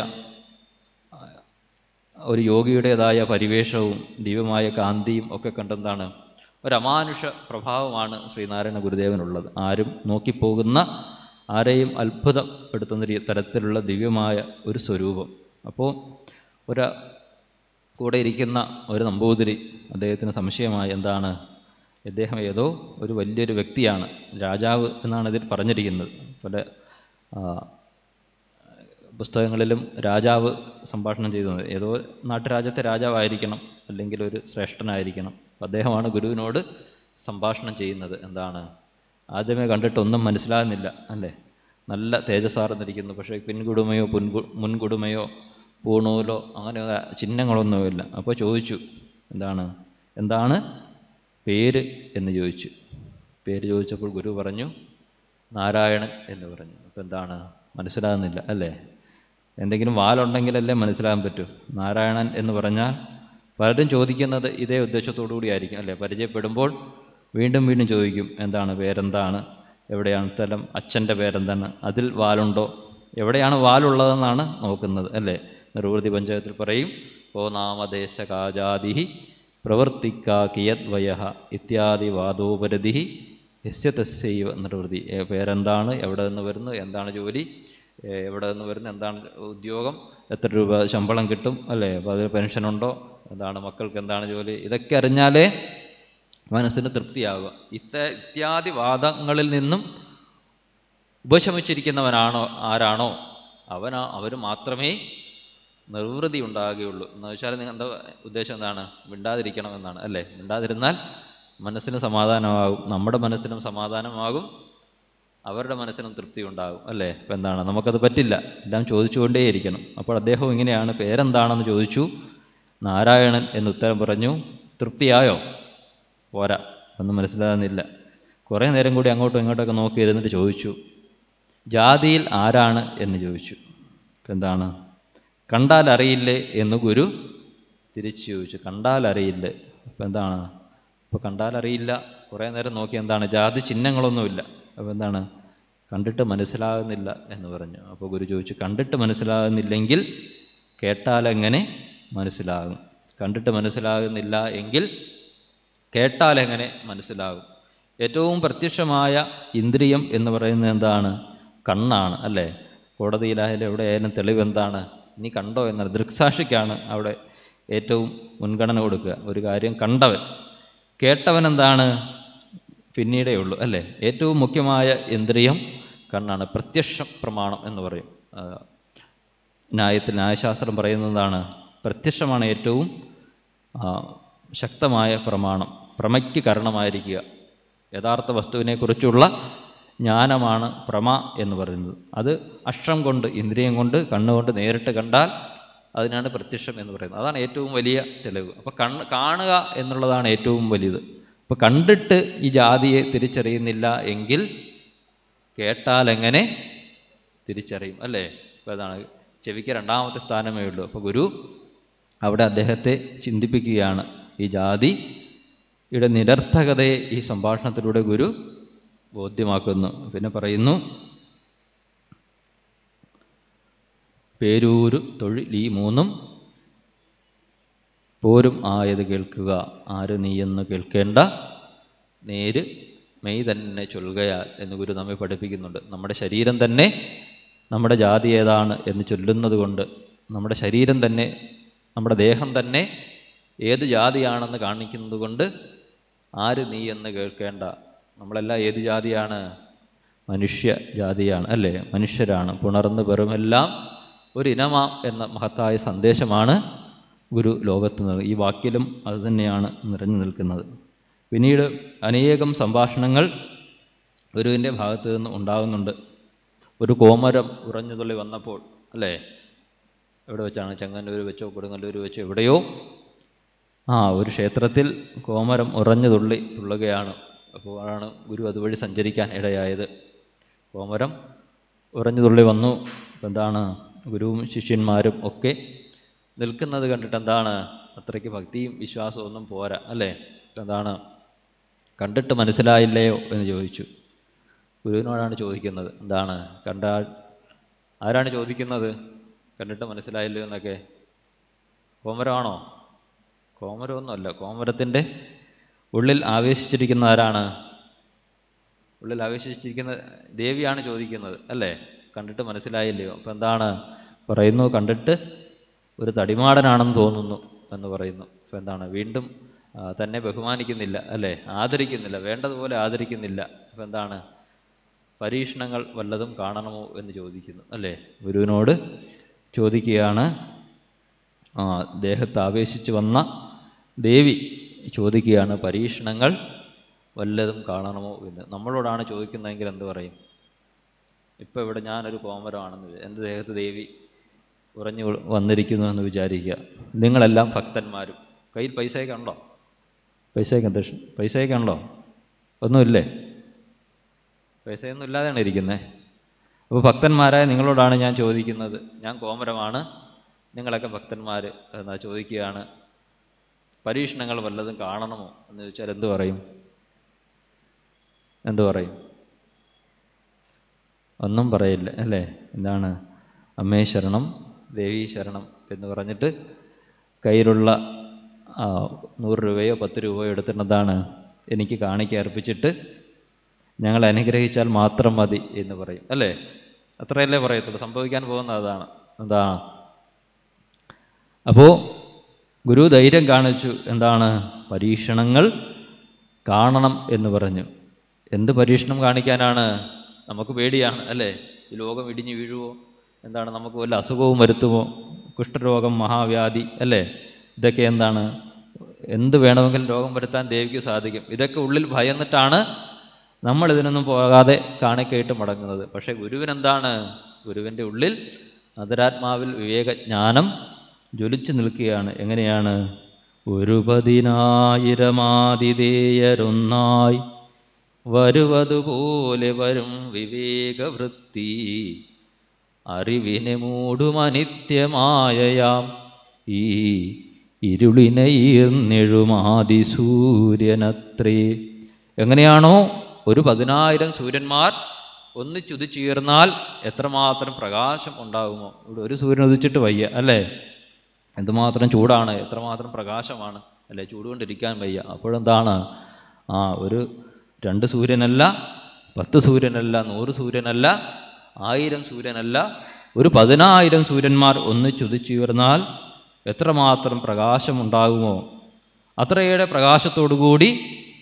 ഒരു യോഗിയുടേതായ പരിവേഷവും ദിവ്യമായ കാന്തിയും ഒക്കെ കണ്ടെന്താണ് ഒരു അമാനുഷ പ്രഭാവമാണ് ശ്രീനാരായണ ഗുരുദേവനുള്ളത് ആരും നോക്കിപ്പോകുന്ന ആരെയും അത്ഭുതപ്പെടുത്തുന്ന രീ- തരത്തിലുള്ള ദിവ്യമായ ഒരു സ്വരൂപം അപ്പോൾ ഒരു കൂടെ ഇരിക്കുന്ന ഒരു നമ്പൂതിരി അദ്ദേഹത്തിന് സംശയമായി എന്താണ് ഇദ്ദേഹം ഏതോ ഒരു വലിയൊരു വ്യക്തിയാണ് രാജാവ് എന്നാണ് ഇതിൽ പറഞ്ഞിരിക്കുന്നത് പല ആ, പുസ്തകങ്ങളിലും രാജാവ് സംഭാഷണം ചെയ്തത് ഏതോ നാട്ടുരാജ്യത്തെ രാജാവായിരിക്കണം അല്ലെങ്കിൽ ഒരു ശ്രേഷ്ഠനായിരിക്കണം അപ്പോൾ അദ്ദേഹമാണ് ഗുരുവിനോട് സംഭാഷണം ചെയ്യുന്നത് എന്താണ് ആദ്യമേ കണ്ടിട്ടൊന്നും മനസ്സിലാകുന്നില്ല അല്ലേ നല്ല തേജസ്സാർന്നിരിക്കുന്നു പക്ഷേ പിൻകുടുമയോ പുൻകു മുൻകുടുമയോ പൂണൂലോ അങ്ങനെ ചിഹ്നങ്ങളൊന്നുമില്ല അപ്പോൾ ചോദിച്ചു എന്താണ് എന്താണ് പേര് എന്ന് ചോദിച്ചു പേര് ചോദിച്ചപ്പോൾ ഗുരു പറഞ്ഞു നാരായണൻ എന്ന് പറഞ്ഞു അപ്പോൾ എന്താണ് മനസ്സിലാകുന്നില്ല അല്ലേ എന്തെങ്കിലും വാലുണ്ടെങ്കിലല്ലേ മനസ്സിലാകാൻ പറ്റൂ നാരായണൻ എന്ന് പറഞ്ഞാൽ പലരും ചോദിക്കുന്നത് ഇതേ ഉദ്ദേശത്തോടു കൂടിയായിരിക്കും അല്ലേ പരിചയപ്പെടുമ്പോൾ വീണ്ടും വീണ്ടും ചോദിക്കും എന്താണ് പേരെന്താണ് എവിടെയാണ് സ്ഥലം അച്ഛൻ്റെ പേരെന്താണ് അതിൽ വാലുണ്ടോ എവിടെയാണ് വാലുള്ളതെന്നാണ് നോക്കുന്നത് അല്ലേ നിർവൃതി പഞ്ചായത്തിൽ പറയും ഓ നാമദേശ കാജാതി പ്രവർത്തിക്കാ കിയത് വയ ഇത്യാദി വാദോപരതി യസ്യ തസ്യൈവ നിർവൃതി ഏ, പേരെന്താണ് എവിടെ നിന്ന് വരുന്നു എന്താണ് ജോലി ഏ, എവിടെ നിന്ന് വരുന്നു എന്താണ് ഉദ്യോഗം എത്ര രൂപ ശമ്പളം കിട്ടും അല്ലേ അപ്പോൾ അതിൽ പെൻഷനുണ്ടോ എന്താണ് മക്കൾക്ക് എന്താണ് ജോലി ഇതൊക്കെ അറിഞ്ഞാലേ മനസ്സിന് തൃപ്തിയാവുക ഇത്ത ഇത്യാദി വാദങ്ങളിൽ നിന്നും ഉപശമിച്ചിരിക്കുന്നവനാണോ ആരാണോ അവനാ അവർ മാത്രമേ നിർവൃതി ഉണ്ടാകുകയുള്ളൂ എന്ന് വെച്ചാൽ നിങ്ങൾ എന്താ ഉദ്ദേശം എന്താണ് മിണ്ടാതിരിക്കണം എന്നാണ് അല്ലേ മിണ്ടാതിരുന്നാൽ മനസ്സിന് സമാധാനമാകും നമ്മുടെ മനസ്സിനും സമാധാനമാകും അവരുടെ മനസ്സിനും തൃപ്തി ഉണ്ടാകും അല്ലേ ഇപ്പം എന്താണ് നമുക്കത് പറ്റില്ല എല്ലാം ചോദിച്ചുകൊണ്ടേയിരിക്കണം അപ്പോൾ അദ്ദേഹം ഇങ്ങനെയാണ് പേരെന്താണെന്ന് ചോദിച്ചു നാരായണൻ എന്ന് ഉത്തരം പറഞ്ഞു തൃപ്തിയായോ പോരാ ഒന്നും മനസ്സിലാകുന്നില്ല കുറേ നേരം കൂടി അങ്ങോട്ടും ഇങ്ങോട്ടൊക്കെ നോക്കി ഇരുന്നിട്ട് ചോദിച്ചു ജാതിയിൽ ആരാണ് എന്ന് ചോദിച്ചു ഇപ്പം എന്താണ് കണ്ടാൽ അറിയില്ലേ എന്ന് ഗുരു തിരിച്ചു ചോദിച്ചു കണ്ടാൽ അറിയില്ലേ അപ്പോൾ എന്താണ് അപ്പോൾ കണ്ടാൽ അറിയില്ല കുറേ നേരം നോക്കി എന്താണ് ജാതി ചിഹ്നങ്ങളൊന്നുമില്ല അപ്പോൾ എന്താണ് കണ്ടിട്ട് മനസ്സിലാകുന്നില്ല എന്ന് പറഞ്ഞു അപ്പോൾ ഗുരു ചോദിച്ചു കണ്ടിട്ട് മനസ്സിലാകുന്നില്ലെങ്കിൽ കേട്ടാലെങ്ങനെ മനസ്സിലാകും കണ്ടിട്ട് മനസ്സിലാകുന്നില്ല എങ്കിൽ കേട്ടാലെങ്ങനെ മനസ്സിലാകും ഏറ്റവും പ്രത്യക്ഷമായ ഇന്ദ്രിയം എന്ന് പറയുന്നത് എന്താണ് കണ്ണാണ് അല്ലേ കോടതിയിലായാലും എവിടെയായാലും തെളിവ് എന്താണ് നീ കണ്ടോ എന്നാണ് ദൃക്സാക്ഷിക്കാണ് അവിടെ ഏറ്റവും മുൻഗണന കൊടുക്കുക ഒരു കാര്യം കണ്ടവൻ കേട്ടവൻ എന്താണ് പിന്നീടേ ഉള്ളൂ അല്ലേ ഏറ്റവും മുഖ്യമായ ഇന്ദ്രിയം കണ്ണാണ് പ്രത്യക്ഷ പ്രമാണം എന്ന് പറയും ആ, ന്യായത്തിൽ ന്യായശാസ്ത്രം പറയുന്നതാണ് പ്രത്യക്ഷമാണ് ഏറ്റവും ആ, ശക്തമായ പ്രമാണം പ്രമയ്ക്ക് കാരണമായിരിക്കുക യഥാർത്ഥ വസ്തുവിനെക്കുറിച്ചുള്ള ജ്ഞാനമാണ് പ്രമ എന്ന് പറയുന്നത് അത് അക്ഷം കൊണ്ട് ഇന്ദ്രിയം കൊണ്ട് കണ്ണുകൊണ്ട് നേരിട്ട് കണ്ടാൽ അതിനാണ് പ്രത്യക്ഷം എന്ന് പറയുന്നത് അതാണ് ഏറ്റവും വലിയ തെളിവ് അപ്പോൾ കണ്ണ് കാണുക എന്നുള്ളതാണ് ഏറ്റവും വലുത് അപ്പോൾ കണ്ടിട്ട് ഈ ജാതിയെ തിരിച്ചറിയുന്നില്ല എങ്കിൽ കേട്ടാൽ എങ്ങനെ തിരിച്ചറിയും അല്ലേ അപ്പോൾ അതാണ് ചെവിക്ക് രണ്ടാമത്തെ സ്ഥാനമേ ഉള്ളൂ അപ്പോൾ ഗുരു അവിടെ അദ്ദേഹത്തെ ചിന്തിപ്പിക്കുകയാണ് ഈ ജാതി യുടെ നിരർത്ഥകതയെ ഈ സംഭാഷണത്തിലൂടെ ഗുരു ബോധ്യമാക്കുന്നു പിന്നെ പറയുന്നു പേരൂരു തൊഴിൽ ഈ മൂന്നും പോരും ആയത് കേൾക്കുക ആര് നീയെന്ന് കേൾക്കേണ്ട നേര് മെയ് തന്നെ ചൊല്ലുകയാൽ എന്ന് ഗുരു നമ്മെ പഠിപ്പിക്കുന്നുണ്ട് നമ്മുടെ ശരീരം തന്നെ നമ്മുടെ ജാതി ഏതാണ് എന്ന് ചൊല്ലുന്നത് കൊണ്ട് നമ്മുടെ ശരീരം തന്നെ നമ്മുടെ ദേഹം തന്നെ ഏത് ജാതിയാണെന്ന് കാണിക്കുന്നത് കൊണ്ട് ആര് നീ എന്ന് കേൾക്കേണ്ട നമ്മളെല്ലാം ഏത് ജാതിയാണ് മനുഷ്യ ജാതിയാണ് അല്ലേ മനുഷ്യരാണ് പുണർന്ന് പെറുമെല്ലാം ഒരു ഇനമാം എന്ന മഹത്തായ സന്ദേശമാണ് ഗുരു ലോകത്ത് നൽകി ഈ വാക്കിലും അതുതന്നെയാണ് നിറഞ്ഞു നിൽക്കുന്നത് പിന്നീട് അനേകം സംഭാഷണങ്ങൾ ഗുരുവിൻ്റെ ഭാഗത്ത് നിന്ന് ഉണ്ടാകുന്നുണ്ട് ഒരു കോമരം ഉറഞ്ഞു തുള്ളി വന്നപ്പോൾ അല്ലേ എവിടെ വെച്ചാണ് ചെങ്ങന്നൂർ വെച്ചോ കൊടുങ്ങല്ലൂർ വെച്ചോ എവിടെയോ ആ ഒരു ക്ഷേത്രത്തിൽ കോമരം ഉറഞ്ഞു തുള്ളി തുള്ളുകയാണ് അപ്പോഴാണ് ഗുരു അതുവഴി സഞ്ചരിക്കാൻ ഇടയായത് കോമരം ഉറഞ്ഞു തുള്ളി വന്നു ഇപ്പം എന്താണ് ഗുരുവും ശിഷ്യന്മാരും ഒക്കെ നിൽക്കുന്നത് കണ്ടിട്ട് എന്താണ് അത്രയ്ക്ക് ഭക്തിയും വിശ്വാസവും ഒന്നും പോരാ അല്ലേ ഇപ്പം എന്താണ് കണ്ടിട്ട് മനസ്സിലായില്ലയോ എന്ന് ചോദിച്ചു ഗുരുവിനോടാണ് ചോദിക്കുന്നത് എന്താണ് കണ്ടാൽ ആരാണ് ചോദിക്കുന്നത് കണ്ടിട്ട് മനസ്സിലായില്ലയോ എന്നൊക്കെ കോമരമാണോ കോമരമൊന്നുമല്ല കോമരത്തിൻ്റെ ഉള്ളിൽ ആവേശിച്ചിരിക്കുന്ന ആരാണ് ഉള്ളിൽ ആവേശിച്ചിരിക്കുന്ന ദേവിയാണ് ചോദിക്കുന്നത് അല്ലേ കണ്ടിട്ട് മനസ്സിലായില്ലയോ അപ്പം എന്താണ് പറയുന്നു കണ്ടിട്ട് ഒരു തടിമാടനാണെന്ന് തോന്നുന്നു എന്ന് പറയുന്നു അപ്പം എന്താണ് വീണ്ടും ആ, തന്നെ ബഹുമാനിക്കുന്നില്ല അല്ലേ ആദരിക്കുന്നില്ല വേണ്ടതുപോലെ ആദരിക്കുന്നില്ല അപ്പം എന്താണ് പരീക്ഷണങ്ങൾ വല്ലതും കാണണമോ എന്ന് ചോദിക്കുന്നു അല്ലേ ഗുരുവിനോട് ചോദിക്കുകയാണ് ആ ദേഹത്ത് ആവേശിച്ച് വന്ന ദേവി ചോദിക്കുകയാണ് പരീക്ഷണങ്ങൾ വല്ലതും കാണണമോ എന്ന് നമ്മളോടാണ് ചോദിക്കുന്നതെങ്കിൽ എന്ത് പറയും ഇപ്പോൾ ഇവിടെ ഞാനൊരു കോമരമാണെന്ന് വിചാ- എൻ്റെ ദേഹത്ത് ദേവി ഉറഞ്ഞു വന്നിരിക്കുന്നു എന്ന് വിചാരിക്കുക നിങ്ങളെല്ലാം ഭക്തന്മാരും കയ്യിൽ പൈസയൊക്കെ ഉണ്ടോ പൈസയൊക്കെ എന്താ പൈസയൊക്കെ ഉണ്ടോ ഒന്നുമില്ലേ പൈസയൊന്നും ഇല്ലാതെയാണ് ഇരിക്കുന്നത് അപ്പോൾ ഭക്തന്മാരായ നിങ്ങളോടാണ് ഞാൻ ചോദിക്കുന്നത് ഞാൻ കോമരമാണ് നിങ്ങളൊക്കെ ഭക്തന്മാർ എന്നാ ചോദിക്കുകയാണ് പരീക്ഷണങ്ങൾ വല്ലതും കാണണമോ എന്ന് ചോദിച്ചാൽ എന്ത് പറയും എന്ത് പറയും ഒന്നും പറയില്ല അല്ലേ എന്താണ് അമ്മേ ശരണം ദേവീ ശരണം എന്ന് പറഞ്ഞിട്ട് കയ്യിലുള്ള ആ, നൂറ് രൂപയോ പത്ത് രൂപയോ എടുത്തിരുന്നതാണ് എനിക്ക് കാണിക്ക അർപ്പിച്ചിട്ട് ഞങ്ങൾ അനുഗ്രഹിച്ചാൽ മാത്രം മതി എന്ന് പറയും അല്ലേ അത്രയല്ലേ പറയത്തുള്ളൂ സംഭവിക്കാൻ പോകുന്ന അതാണ് എന്താ അപ്പോൾ ഗുരു ധൈര്യം കാണിച്ചു എന്താണ് പരീക്ഷണങ്ങൾ കാണണം എന്ന് പറഞ്ഞു എന്ത് പരീക്ഷണം കാണിക്കാനാണ് നമുക്ക് പേടിയാണ് അല്ലേ ഈ ലോകം ഇടിഞ്ഞു വീഴുവോ എന്താണ് നമുക്ക് വല്ല അസുഖവും വരുത്തുമോ കുഷ്ഠരോഗം മഹാവ്യാധി അല്ലേ ഇതൊക്കെ എന്താണ് എന്ത് വേണമെങ്കിലും രോഗം വരുത്താൻ ദേവിക്ക് സാധിക്കും ഇതൊക്കെ ഉള്ളിൽ ഭയന്നിട്ടാണ് നമ്മൾ ഇതിനൊന്നും പോകാതെ കാണിക്കയിട്ട് മടങ്ങുന്നത് പക്ഷേ ഗുരുവിനെന്താണ് ഗുരുവിൻ്റെ ഉള്ളിൽ അതരാത്മാവിൽ വിവേകജ്ഞാനം ജ്വലിച്ചു നിൽക്കുകയാണ് എങ്ങനെയാണ് ഒരു പതിനായിരമാതിഥേയരൊന്നായി വരുവതുപോലെ വരും വിവേകവൃത്തി അറിവിനെ മൂടുമനിത്യമായയാം ഈ ഇരുളിനെ ഈർന്നെഴുമാതി സൂര്യനത്രേ എങ്ങനെയാണോ ഒരു പതിനായിരം സൂര്യന്മാർ ഒന്നിച്ചുദിച്ചുയർന്നാൽ എത്രമാത്രം പ്രകാശം ഉണ്ടാകുമോ ഇവിടെ ഒരു സൂര്യൻ ഉദിച്ചിട്ട് വയ്യ അല്ലേ എന്തുമാത്രം ചൂടാണ് എത്രമാത്രം പ്രകാശമാണ് അല്ലേ ചൂടുകൊണ്ടിരിക്കാൻ വയ്യ അപ്പോഴെന്താണ് ആ ഒരു രണ്ട് സൂര്യനല്ല പത്ത് സൂര്യനല്ല നൂറ് സൂര്യനല്ല ആയിരം സൂര്യനല്ല ഒരു പതിനായിരം സൂര്യന്മാർ ഒന്നിച്ചുദിച്ചുയർന്നാൽ എത്രമാത്രം പ്രകാശമുണ്ടാകുമോ അത്രയേറെ പ്രകാശത്തോടുകൂടി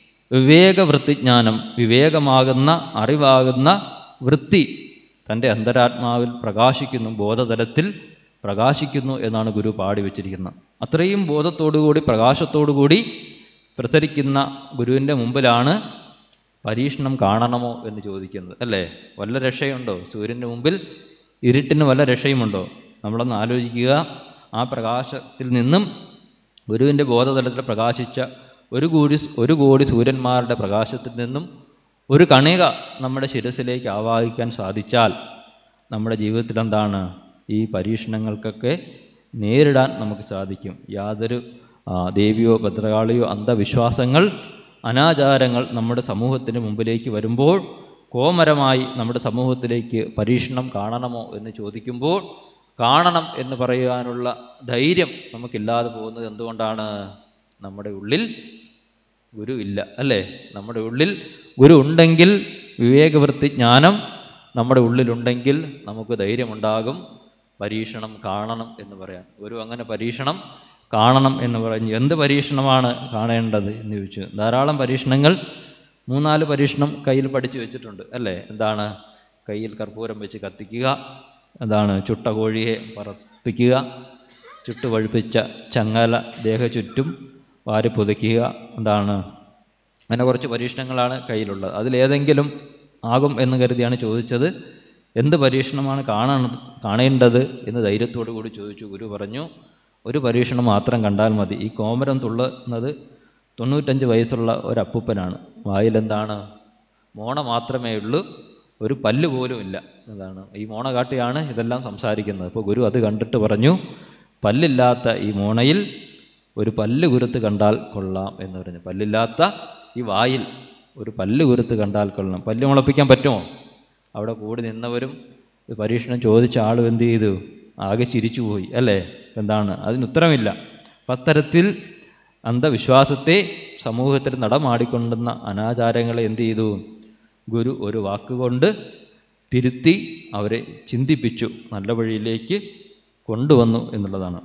വിവേകവൃത്തിജ്ഞാനം വിവേകമാകുന്ന അറിവാകുന്ന വൃത്തി തൻ്റെ അന്തരാത്മാവിൽ പ്രകാശിക്കുന്നു ബോധതലത്തിൽ പ്രകാശിക്കുന്നു എന്നാണ് ഗുരു പാടി വച്ചിരിക്കുന്നത് അത്രയും ബോധത്തോടുകൂടി പ്രകാശത്തോടുകൂടി പ്രസരിക്കുന്ന ഗുരുവിൻ്റെ മുമ്പിലാണ് പരീക്ഷണം കാണണമോ എന്ന് ചോദിക്കുന്നത് അല്ലേ വല്ല രക്ഷയുണ്ടോ സൂര്യൻ്റെ മുമ്പിൽ ഇരുട്ടിന് വല്ല രക്ഷയുമുണ്ടോ നമ്മളൊന്ന് ആലോചിക്കുക ആ പ്രകാശത്തിൽ നിന്നും ഗുരുവിൻ്റെ ബോധതലത്തിൽ പ്രകാശിച്ച ഒരു കോടി ഒരു കോടി സൂര്യന്മാരുടെ പ്രകാശത്തിൽ നിന്നും ഒരു കണിക നമ്മുടെ ശിരസിലേക്ക് ആവാഹിക്കാൻ സാധിച്ചാൽ നമ്മുടെ ജീവിതത്തിൽ എന്താണ് ഈ പരീക്ഷണങ്ങൾക്കൊക്കെ നേരിടാൻ നമുക്ക് സാധിക്കും യാതൊരു ആ, ദേവിയോ ഭദ്രകാളിയോ അന്ധവിശ്വാസങ്ങൾ അനാചാരങ്ങൾ നമ്മുടെ സമൂഹത്തിന് മുമ്പിലേക്ക് വരുമ്പോൾ കോമരമായി നമ്മുടെ സമൂഹത്തിലേക്ക് പരീക്ഷണം കാണണമോ എന്ന് ചോദിക്കുമ്പോൾ കാണണം എന്ന് പറയാനുള്ള ധൈര്യം നമുക്കില്ലാതെ പോകുന്നത് എന്തുകൊണ്ടാണ് നമ്മുടെ ഉള്ളിൽ ഗുരു ഇല്ല അല്ലേ നമ്മുടെ ഉള്ളിൽ ഗുരു ഉണ്ടെങ്കിൽ വിവേകവൃത്തി ജ്ഞാനം നമ്മുടെ ഉള്ളിലുണ്ടെങ്കിൽ നമുക്ക് ധൈര്യമുണ്ടാകും പരീക്ഷണം കാണണം എന്ന് പറയാൻ ഗുരു അങ്ങനെ പരീക്ഷണം കാണണം എന്ന് പറഞ്ഞു എന്ത് പരീക്ഷണമാണ് കാണേണ്ടത് എന്ന് ചോദിച്ചു ധാരാളം പരീക്ഷണങ്ങൾ മൂന്നാല് പരീക്ഷണം കയ്യിൽ പഠിച്ചു വെച്ചിട്ടുണ്ട് അല്ലേ എന്താണ് കയ്യിൽ കർപ്പൂരം വെച്ച് കത്തിക്കുക എന്താണ് ചുട്ട കോഴിയെ പറപ്പിക്കുക ചുട്ടു വഴുപ്പിച്ച ചങ്ങല ദേഹ ചുറ്റും വാരി പുതയ്ക്കുക എന്താണ് അങ്ങനെ കുറച്ച് പരീക്ഷണങ്ങളാണ് കയ്യിലുള്ളത് അതിലേതെങ്കിലും ആകും എന്ന് കരുതിയാണ് ചോദിച്ചത് എന്ത് പരീക്ഷണമാണ് കാണണ കാണേണ്ടത് എന്ന് ധൈര്യത്തോടു കൂടി ചോദിച്ചു ഗുരു പറഞ്ഞു ഒരു പരീക്ഷണം മാത്രം കണ്ടാൽ മതി ഈ കോമരം തുള്ളുന്നത് തൊണ്ണൂറ്റഞ്ച് വയസ്സുള്ള ഒരു അപ്പൂപ്പനാണ് വായിലെന്താണ് മോണ മാത്രമേ ഉള്ളൂ ഒരു പല്ല് പോലും ഇല്ല അതാണ് ഈ മോണ കാട്ടിയാണ് ഇതെല്ലാം സംസാരിക്കുന്നത് അപ്പോൾ ഗുരു അത് കണ്ടിട്ട് പറഞ്ഞു പല്ലില്ലാത്ത ഈ മോണയിൽ ഒരു പല്ല് കുരുത്ത് കണ്ടാൽ കൊള്ളാം എന്ന് പറഞ്ഞു പല്ലില്ലാത്ത ഈ വായിൽ ഒരു പല്ല് കുരുത്ത് കണ്ടാൽ കൊള്ളാം പല്ല് മുളപ്പിക്കാൻ പറ്റുമോ അവിടെ കൂടി നിന്നവരും ഇത് പരീക്ഷണം ചോദിച്ച ആളും എന്ത് ചെയ്തു ആകെ ചിരിച്ചുപോയി അല്ലേ എന്താണ് അതിന് ഉത്തരമില്ല അപ്പം അത്തരത്തിൽ അന്ധവിശ്വാസത്തെ സമൂഹത്തിൽ നടമാടിക്കൊണ്ടുന്ന അനാചാരങ്ങളെ എന്ത് ചെയ്തു ഗുരു ഒരു വാക്കുകൊണ്ട് തിരുത്തി അവരെ ചിന്തിപ്പിച്ചു നല്ല വഴിയിലേക്ക് കൊണ്ടുവന്നു എന്നുള്ളതാണ്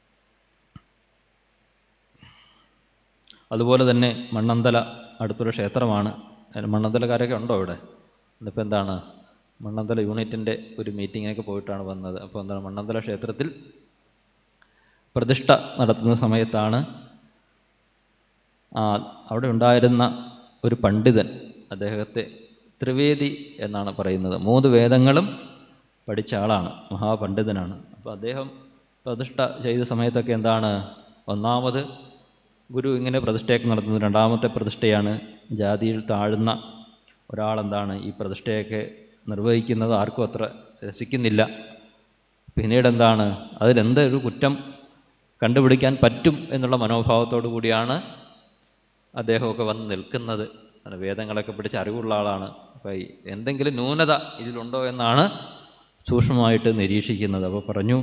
അതുപോലെ തന്നെ മണ്ണന്തല അടുത്തൊരു ക്ഷേത്രമാണ് അതിന് മണ്ണന്തലക്കാരൊക്കെ ഉണ്ടോ ഇവിടെ ഇന്നിപ്പോൾ എന്താണ് മണ്ണന്തല യൂണിറ്റിൻ്റെ ഒരു മീറ്റിങ്ങിനൊക്കെ പോയിട്ടാണ് വന്നത് അപ്പോൾ എന്താണ് മണ്ണന്തല ക്ഷേത്രത്തിൽ പ്രതിഷ്ഠ നടത്തുന്ന സമയത്താണ് ആ, അവിടെ ഉണ്ടായിരുന്ന ഒരു പണ്ഡിതൻ അദ്ദേഹത്തെ ത്രിവേദി എന്നാണ് പറയുന്നത് മൂന്ന് വേദങ്ങളും പഠിച്ച ആളാണ് മഹാപണ്ഡിതനാണ് അപ്പോൾ അദ്ദേഹം പ്രതിഷ്ഠ ചെയ്ത സമയത്തൊക്കെ എന്താണ് ഒന്നാമത് ഗുരു ഇങ്ങനെ പ്രതിഷ്ഠയൊക്കെ നടത്തുന്നത് രണ്ടാമത്തെ പ്രതിഷ്ഠയാണ് ജാതിയിൽ താഴുന്ന ഒരാളെന്താണ് ഈ പ്രതിഷ്ഠയൊക്കെ നിർവഹിക്കുന്നത് ആർക്കും അത്ര രസിക്കുന്നില്ല പിന്നീട് എന്താണ് അതിലെന്തൊരു കുറ്റം കണ്ടുപിടിക്കാൻ പറ്റും എന്നുള്ള മനോഭാവത്തോടു കൂടിയാണ് അദ്ദേഹമൊക്കെ വന്ന് നിൽക്കുന്നത് അങ്ങനെ വേദങ്ങളൊക്കെ പിടിച്ച് അറിവുള്ള ആളാണ് അപ്പോൾ ഈ എന്തെങ്കിലും ന്യൂനത ഇതിലുണ്ടോ എന്നാണ് സൂക്ഷ്മമായിട്ട് നിരീക്ഷിക്കുന്നത് അപ്പോൾ പറഞ്ഞു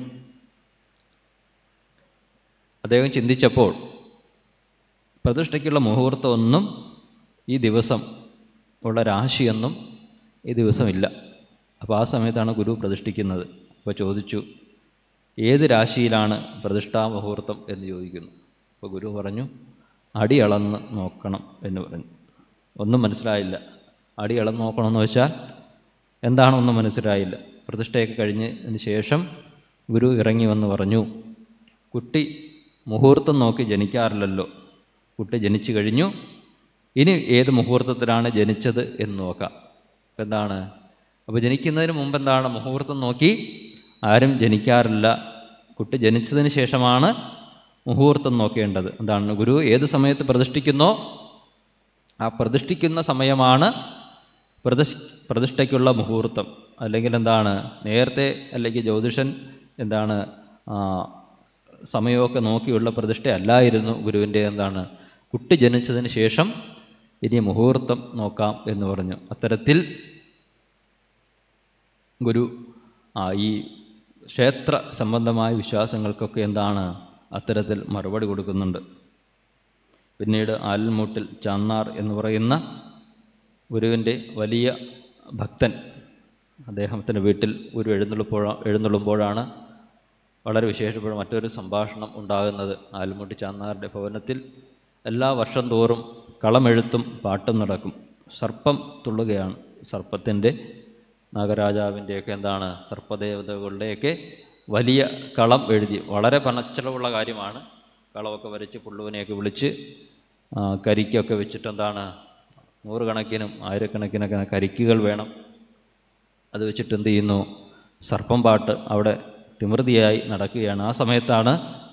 അദ്ദേഹം ചിന്തിച്ചപ്പോൾ പ്രതിഷ്ഠയ്ക്കുള്ള മുഹൂർത്തമൊന്നും ഈ ദിവസം ഉള്ള രാശിയൊന്നും ഈ ദിവസമില്ല അപ്പോൾ ആ സമയത്താണ് ഗുരു പ്രതിഷ്ഠിക്കുന്നത് അപ്പോൾ ചോദിച്ചു ഏത് രാശിയിലാണ് പ്രതിഷ്ഠാ മുഹൂർത്തം എന്ന് ചോദിക്കുന്നു അപ്പോൾ ഗുരു പറഞ്ഞു അടി അളന്ന് നോക്കണം എന്ന് പറഞ്ഞു ഒന്നും മനസ്സിലായില്ല അടി അളന്ന് നോക്കണമെന്ന് വെച്ചാൽ എന്താണെന്നൊന്നും മനസ്സിലായില്ല പ്രതിഷ്ഠയൊക്കെ കഴിഞ്ഞതിന് ശേഷം ഗുരു ഇറങ്ങി വന്ന് പറഞ്ഞു കുട്ടി മുഹൂർത്തം നോക്കി ജനിക്കാറില്ലല്ലോ കുട്ടി ജനിച്ചു കഴിഞ്ഞു ഇനി ഏത് മുഹൂർത്തത്തിലാണ് ജനിച്ചത് എന്ന് നോക്കാം ഇപ്പം എന്താണ് അപ്പോൾ ജനിക്കുന്നതിന് മുമ്പ് എന്താണ് മുഹൂർത്തം നോക്കി ആരും ജനിക്കാറില്ല കുട്ടി ജനിച്ചതിന് ശേഷമാണ് മുഹൂർത്തം നോക്കേണ്ടത് എന്താണ് ഗുരു ഏത് സമയത്ത് പ്രതിഷ്ഠിക്കുന്നോ ആ പ്രതിഷ്ഠിക്കുന്ന സമയമാണ് പ്രതിഷ് പ്രതിഷ്ഠയ്ക്കുള്ള മുഹൂർത്തം അല്ലെങ്കിൽ എന്താണ് നേരത്തെ അല്ലെങ്കിൽ ജ്യോതിഷൻ എന്താണ് ആ, സമയമൊക്കെ നോക്കിയുള്ള പ്രതിഷ്ഠ അല്ലായിരുന്നു ഗുരുവിൻ്റെ എന്താണ് കുട്ടി ജനിച്ചതിന് ശേഷം ഇനി മുഹൂർത്തം നോക്കാം എന്ന് പറഞ്ഞു അത്തരത്തിൽ ഗുരു ആ ഈ ക്ഷേത്ര സംബന്ധമായ വിശ്വാസങ്ങൾക്കൊക്കെ എന്താണ് അത്തരത്തിൽ മറുപടി കൊടുക്കുന്നുണ്ട് പിന്നീട് ആൽമൂട്ടിൽ ചാന്നാർ എന്ന് പറയുന്ന ഗുരുവിൻ്റെ വലിയ ഭക്തൻ അദ്ദേഹത്തിൻ്റെ വീട്ടിൽ ഒരു എഴുന്നള്ളുമ്പോൾ എഴുന്നള്ളുമ്പോഴാണ് വളരെ വിശേഷപ്പെട്ട മറ്റൊരു സംഭാഷണം ഉണ്ടാകുന്നത് ആൽമുട്ടി ചാന്നാറുടെ ഭവനത്തിൽ എല്ലാ വർഷം തോറും കളമെഴുത്തും പാട്ടും നടക്കും സർപ്പം തുള്ളുകയാണ് സർപ്പത്തിൻ്റെ നാഗരാജാവിൻ്റെയൊക്കെ എന്താണ് സർപ്പദേവതകളുടെയൊക്കെ വലിയ കളം എഴുതി വളരെ പണച്ചെലവുള്ള കാര്യമാണ് കളമൊക്കെ വരച്ച് പുള്ളുവിനെയൊക്കെ വിളിച്ച് ആ, കരിക്കൊക്കെ വെച്ചിട്ട് എന്താണ് നൂറുകണക്കിനും ആയിരക്കണക്കിനൊക്കെ കരിക്കുകൾ വേണം അത് വെച്ചിട്ട് എന്ത് ചെയ്യുന്നു സർപ്പം പാട്ട് അവിടെ തിമൃതിയായി നടക്കുകയാണ് ആ സമയത്താണ്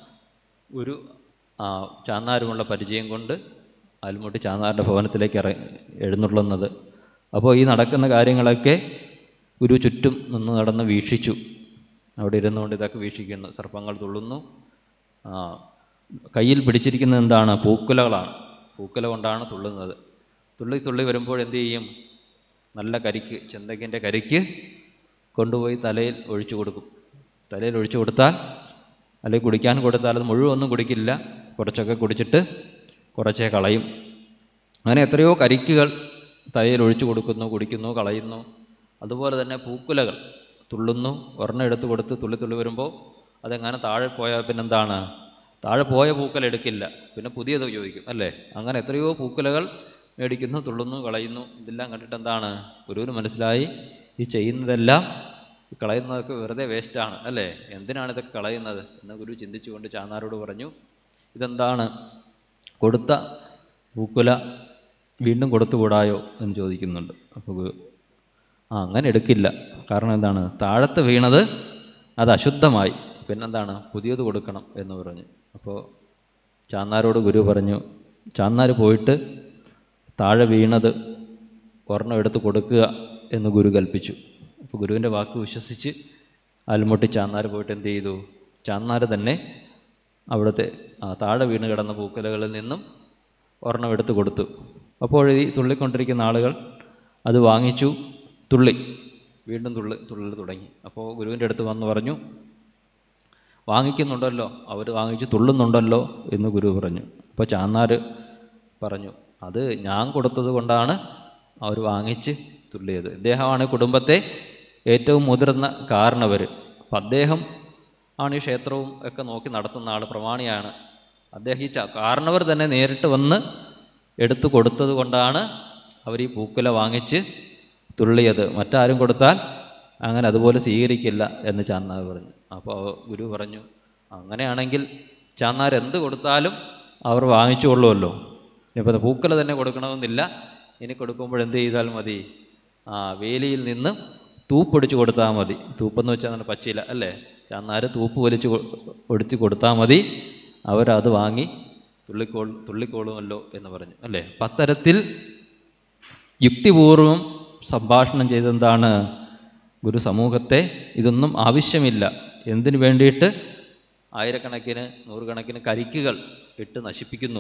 ഒരു ആ, ചാന്നാരുമുള്ള പരിചയം കൊണ്ട് അൽമുട്ടി ചാന്നാറിൻ്റെ ഭവനത്തിലേക്ക് ഇറ എഴുന്നള്ളുന്നത് അപ്പോൾ ഈ നടക്കുന്ന കാര്യങ്ങളൊക്കെ ഗുരു ചുറ്റും നിന്ന് നടന്ന് വീക്ഷിച്ചു അവിടെ ഇരുന്നുകൊണ്ട് ഇതൊക്കെ വീക്ഷിക്കുന്നു സർപ്പങ്ങൾ തുള്ളുന്നു ആ, കയ്യിൽ പിടിച്ചിരിക്കുന്നത് എന്താണ് പൂക്കുലകളാണ് പൂക്കുല കൊണ്ടാണ് തുള്ളുന്നത് തുള്ളി തുള്ളി വരുമ്പോൾ എന്ത് ചെയ്യും നല്ല കരിക്ക് ചെന്തകിൻ്റെ കരിക്ക് കൊണ്ടുപോയി തലയിൽ ഒഴിച്ചു കൊടുക്കും തലയിൽ ഒഴിച്ചു കൊടുത്താൽ അല്ലെങ്കിൽ കുടിക്കാൻ കൊടുത്താൽ അത് മുഴുവൊന്നും കുടിക്കില്ല കുറച്ചൊക്കെ കുടിച്ചിട്ട് കുറച്ചേ കളയും അങ്ങനെ എത്രയോ കരിക്കുകൾ തലയിൽ ഒഴിച്ചു കൊടുക്കുന്നു കുടിക്കുന്നു കളയുന്നു അതുപോലെ തന്നെ പൂക്കുലകൾ തുള്ളുന്നു ഒരെണ്ണം എടുത്ത് കൊടുത്ത് തുള്ളി തുള്ളി വരുമ്പോൾ അതെങ്ങനെ താഴെ പോയാൽ പിന്നെന്താണ് താഴെ പോയ പൂക്കൽ എടുക്കില്ല പിന്നെ പുതിയത് ചോദിക്കും അല്ലേ അങ്ങനെ എത്രയോ പൂക്കുലകൾ മേടിക്കുന്നു തുള്ളുന്നു കളയുന്നു ഇതെല്ലാം കണ്ടിട്ട് എന്താണ് ഗുരുവിന് മനസ്സിലായി ഈ ചെയ്യുന്നതെല്ലാം ഈ കളയുന്നതൊക്കെ വെറുതെ വേസ്റ്റാണ് അല്ലേ എന്തിനാണ് ഇതൊക്കെ കളയുന്നത് എന്ന് ഗുരു ചിന്തിച്ചുകൊണ്ട് ചാന്നാരോട് പറഞ്ഞു ഇതെന്താണ് കൊടുത്ത പൂക്കുല വീണ്ടും കൊടുത്തുകൂടായോ എന്ന് ചോദിക്കുന്നുണ്ട് അപ്പോൾ ഗു- ആ അങ്ങനെ എടുക്കില്ല കാരണം എന്താണ് താഴത്ത് വീണത് അത് അശുദ്ധമായി പിന്നെന്താണ് പുതിയത് കൊടുക്കണം എന്ന് പറഞ്ഞു അപ്പോൾ ചാന്നാരോട് ഗുരു പറഞ്ഞു ചാന്നാർ പോയിട്ട് താഴെ വീണത് ഒരെണ്ണം എടുത്ത് കൊടുക്കുക എന്ന് ഗുരു കൽപ്പിച്ചു അപ്പോൾ ഗുരുവിൻ്റെ വാക്ക് വിശ്വസിച്ച് അൽമുട്ടി ചാന്നാർ പോയിട്ട് എന്ത് ചെയ്തു ചാന്നാർ തന്നെ അവിടുത്തെ ആ താഴെ വീണ് കിടന്ന പൂക്കലകളിൽ നിന്നും ഒരെണ്ണം എടുത്ത് കൊടുത്തു അപ്പോൾ ഈ തുള്ളിക്കൊണ്ടിരിക്കുന്ന ആളുകൾ അത് വാങ്ങിച്ചു തുള്ളി വീണ്ടും തുള്ളി തുള്ളൽ തുടങ്ങി അപ്പോൾ ഗുരുവിൻ്റെ അടുത്ത് വന്ന് പറഞ്ഞു വാങ്ങിക്കുന്നുണ്ടല്ലോ അവർ വാങ്ങിച്ച് തുള്ളുന്നുണ്ടല്ലോ എന്ന് ഗുരു പറഞ്ഞു അപ്പോൾ ചാന്നാർ പറഞ്ഞു അത് ഞാൻ കൊടുത്തത് കൊണ്ടാണ് അവർ വാങ്ങിച്ച് തുള്ളിയത് ഇദ്ദേഹമാണ് കുടുംബത്തെ ഏറ്റവും മുതിർന്ന കാരണവർ അപ്പം അദ്ദേഹം ആണ് ഈ ക്ഷേത്രവും ഒക്കെ നോക്കി നടത്തുന്ന ആൾ പ്രമാണിയാണ് അദ്ദേഹം ഈ ച- കാരണവർ തന്നെ നേരിട്ട് വന്ന് എടുത്തു കൊടുത്തത് കൊണ്ടാണ് അവർ ഈ പൂക്കുല വാങ്ങിച്ച് തുള്ളിയത് മറ്റാരും കൊടുത്താൽ അങ്ങനെ അതുപോലെ സ്വീകരിക്കില്ല എന്ന് ചാന്നാർ പറഞ്ഞു അപ്പോൾ ഗുരു പറഞ്ഞു അങ്ങനെയാണെങ്കിൽ ചാന്നാർ എന്ത് കൊടുത്താലും അവർ വാങ്ങിച്ചു കൊള്ളുമല്ലോ ഇനിയിപ്പോൾ പൂക്കല തന്നെ കൊടുക്കണമെന്നില്ല ഇനി കൊടുക്കുമ്പോൾ എന്ത് ചെയ്താൽ മതി ആ വേലിയിൽ നിന്ന് തൂപ്പൊടിച്ച് കൊടുത്താൽ മതി തൂപ്പെന്ന് വെച്ചാൽ നല്ല പച്ചില അല്ലേ ചാന്നാർ തൂപ്പ് വലിച്ച് കൊ- ഒടിച്ച് കൊടുത്താൽ മതി അവരത് വാങ്ങി തുള്ളിക്കോൾ തുള്ളിക്കോളുമല്ലോ എന്ന് പറഞ്ഞു അല്ലേ അപ്പം അത്തരത്തിൽ യുക്തിപൂർവം സംഭാഷണം ചെയ്തെന്താണ് ഗുരു സമൂഹത്തെ ഇതൊന്നും ആവശ്യമില്ല എന്തിനു വേണ്ടിയിട്ട് ആയിരക്കണക്കിന് നൂറുകണക്കിന് കരിക്കുകൾ ഇട്ട് നശിപ്പിക്കുന്നു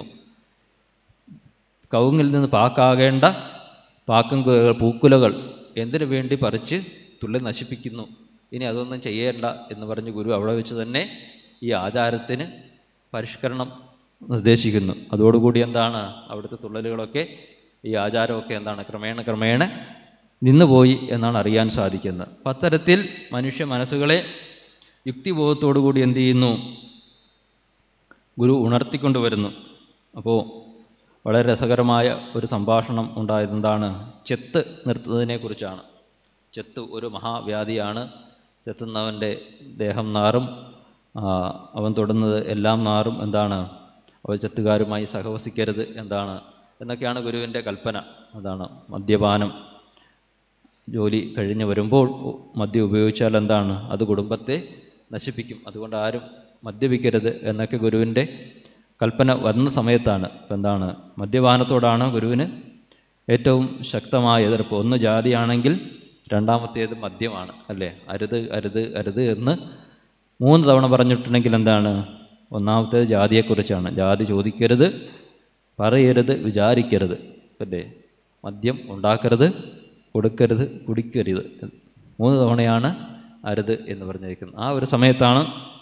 കവുങ്ങിൽ നിന്ന് പാക്കാകേണ്ട പാക്കും കു- പൂക്കുലകൾ എന്തിനു വേണ്ടി പറിച്ച് തുള്ളി നശിപ്പിക്കുന്നു ഇനി അതൊന്നും ചെയ്യേണ്ട എന്ന് പറഞ്ഞ് ഗുരു അവിടെ വെച്ച് തന്നെ ഈ ആചാരത്തിന് പരിഷ്കരണം നിർദ്ദേശിക്കുന്നു അതോടുകൂടി എന്താണ് അവിടുത്തെ തുള്ളലുകളൊക്കെ ഈ ആചാരമൊക്കെ എന്താണ് ക്രമേണ ക്രമേണ നിന്നുപോയി എന്നാണ് അറിയാൻ സാധിക്കുന്നത് അപ്പം അത്തരത്തിൽ മനുഷ്യ മനസ്സുകളെ യുക്തിബോധത്തോടുകൂടി എന്ത് ചെയ്യുന്നു ഗുരു ഉണർത്തിക്കൊണ്ട് വരുന്നു അപ്പോൾ വളരെ രസകരമായ ഒരു സംഭാഷണം ഉണ്ടായത് എന്താണ് ചെത്ത് നിർത്തുന്നതിനെക്കുറിച്ചാണ് ചെത്ത് ഒരു മഹാവ്യാധിയാണ് ചെത്തുന്നവൻ്റെ ദേഹം നാറും ആ, അവൻ തൊടുന്നത് എല്ലാം നാറും എന്താണ് അവ ചെത്തുകാരുമായി സഹവസിക്കരുത് എന്താണ് എന്നൊക്കെയാണ് ഗുരുവിൻ്റെ കൽപ്പന അതാണ് മദ്യപാനം ജോലി കഴിഞ്ഞ് വരുമ്പോൾ ഉ- മദ്യം ഉപയോഗിച്ചാൽ എന്താണ് അത് കുടുംബത്തെ നശിപ്പിക്കും അതുകൊണ്ട് ആരും മദ്യപിക്കരുത് എന്നൊക്കെ ഗുരുവിൻ്റെ കൽപ്പന വന്ന സമയത്താണ് ഇപ്പം എന്താണ് മദ്യപാനത്തോടാണ് ഗുരുവിന് ഏറ്റവും ശക്തമായ എതിർപ്പ് ഒന്ന് ജാതിയാണെങ്കിൽ രണ്ടാമത്തേത് മദ്യമാണ് അല്ലേ അരുത് അരുത് അരുത് എന്ന് മൂന്ന് തവണ പറഞ്ഞിട്ടുണ്ടെങ്കിൽ എന്താണ് ഒന്നാമത്തേത് ജാതിയെക്കുറിച്ചാണ് ജാതി ചോദിക്കരുത് പറയരുത് വിചാരിക്കരുത് അല്ലേ മദ്യം ഉണ്ടാക്കരുത് കൊടുക്കരുത് കുടിക്കരുത് മൂന്ന് തവണയാണ് അരുത് എന്ന് പറഞ്ഞിരിക്കുന്നത് ആ ഒരു സമയത്താണ്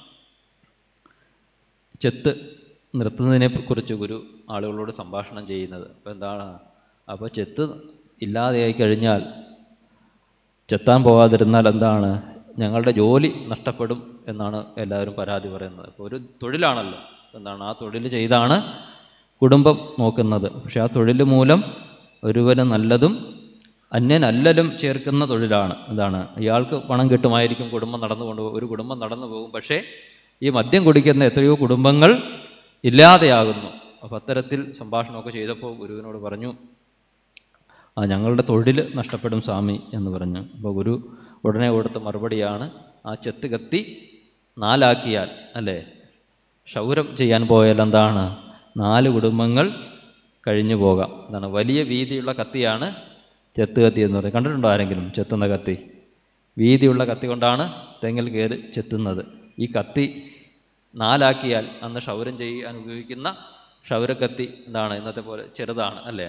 ചെത്ത് നിർത്തുന്നതിനെ കുറിച്ച് ഗുരു ആളുകളോട് സംഭാഷണം ചെയ്യുന്നത് അപ്പോൾ എന്താണ് അപ്പോൾ ചെത്ത് ഇല്ലാതെയായി കഴിഞ്ഞാൽ ചെത്താൻ പോകാതിരുന്നാൽ എന്താണ് ഞങ്ങളുടെ ജോലി നഷ്ടപ്പെടും എന്നാണ് എല്ലാവരും പരാതി പറയുന്നത് അപ്പോൾ ഒരു തൊഴിലാണല്ലോ എന്താണ് ആ തൊഴിൽ ചെയ്താണ് കുടുംബം നോക്കുന്നത് പക്ഷെ ആ തൊഴിൽ മൂലം ഒരുവന് നല്ലതും അന്യനല്ലലും ചേർക്കുന്ന തൊഴിലാണ് എന്താണ് ഇയാൾക്ക് പണം കിട്ടുമായിരിക്കും കുടുംബം നടന്നു കൊണ്ടുപോകും ഒരു കുടുംബം നടന്നു പോകും പക്ഷേ ഈ മദ്യം കുടിക്കുന്ന എത്രയോ കുടുംബങ്ങൾ ഇല്ലാതെയാകുന്നു അപ്പോൾ അത്തരത്തിൽ സംഭാഷണമൊക്കെ ചെയ്തപ്പോൾ ഗുരുവിനോട് പറഞ്ഞു ആ ഞങ്ങളുടെ തൊഴിൽ നഷ്ടപ്പെടും സ്വാമി എന്ന് പറഞ്ഞു അപ്പോൾ ഗുരു ഉടനെ കൊടുത്ത മറുപടിയാണ് ആ ചെത്ത് കത്തി നാലാക്കിയാൽ അല്ലേ ക്ഷൗരം ചെയ്യാൻ പോയാൽ എന്താണ് നാല് കുടുംബങ്ങൾ കഴിഞ്ഞു പോകാം എന്താണ് വലിയ വീതിയുള്ള കത്തിയാണ് ചെത്ത് കത്തി എന്ന് പറയുന്നത് കണ്ടിട്ടുണ്ടോ ആരെങ്കിലും ചെത്തുന്ന കത്തി വീതിയുള്ള കത്തി കൊണ്ടാണ് തെങ്ങിൽ കയറി ചെത്തുന്നത് ഈ കത്തി നാലാക്കിയാൽ അന്ന് ക്ഷൗരം ചെയ്യാൻ ഉപയോഗിക്കുന്ന ക്ഷൗരക്കത്തി എന്താണ് ഇന്നത്തെ പോലെ ചെറുതാണ് അല്ലേ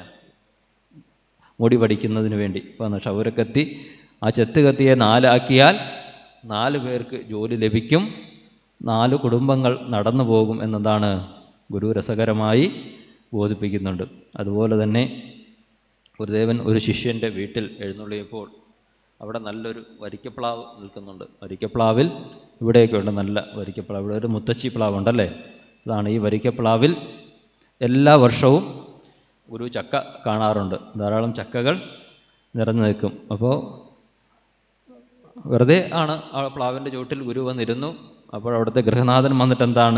മുടി പഠിക്കുന്നതിന് വേണ്ടി വന്ന ക്ഷൗരക്കത്തി ആ ചെത്ത് കത്തിയെ നാലാക്കിയാൽ നാല് പേർക്ക് ജോലി ലഭിക്കും നാല് കുടുംബങ്ങൾ നടന്നു പോകും എന്നതാണ് ഗുരു രസകരമായി ബോധിപ്പിക്കുന്നുണ്ട് അതുപോലെ തന്നെ ഗുരുദേവൻ ഒരു ശിഷ്യൻ്റെ വീട്ടിൽ എഴുന്നള്ളിയപ്പോൾ അവിടെ നല്ലൊരു വരിക്കപ്ലാവ് നിൽക്കുന്നുണ്ട് വരിക്കപ്ലാവിൽ ഇവിടെയൊക്കെ ഉണ്ട് നല്ല വരിക്കപ്ലാവ് ഇവിടെ ഒരു മുത്തച്ചി പ്ലാവ് ഉണ്ടല്ലേ അതാണ് ഈ വരിക്കപ്ലാവിൽ എല്ലാ വർഷവും ഒരു ചക്ക കാണാറുണ്ട് ധാരാളം ചക്കകൾ നിറഞ്ഞു നിൽക്കും അപ്പോൾ വെറുതെ ആണ് ആ പ്ലാവിൻ്റെ ചുവട്ടിൽ ഗുരു വന്നിരുന്നു അപ്പോൾ അവിടുത്തെ ഗൃഹനാഥൻ വന്നിട്ട് എന്താണ്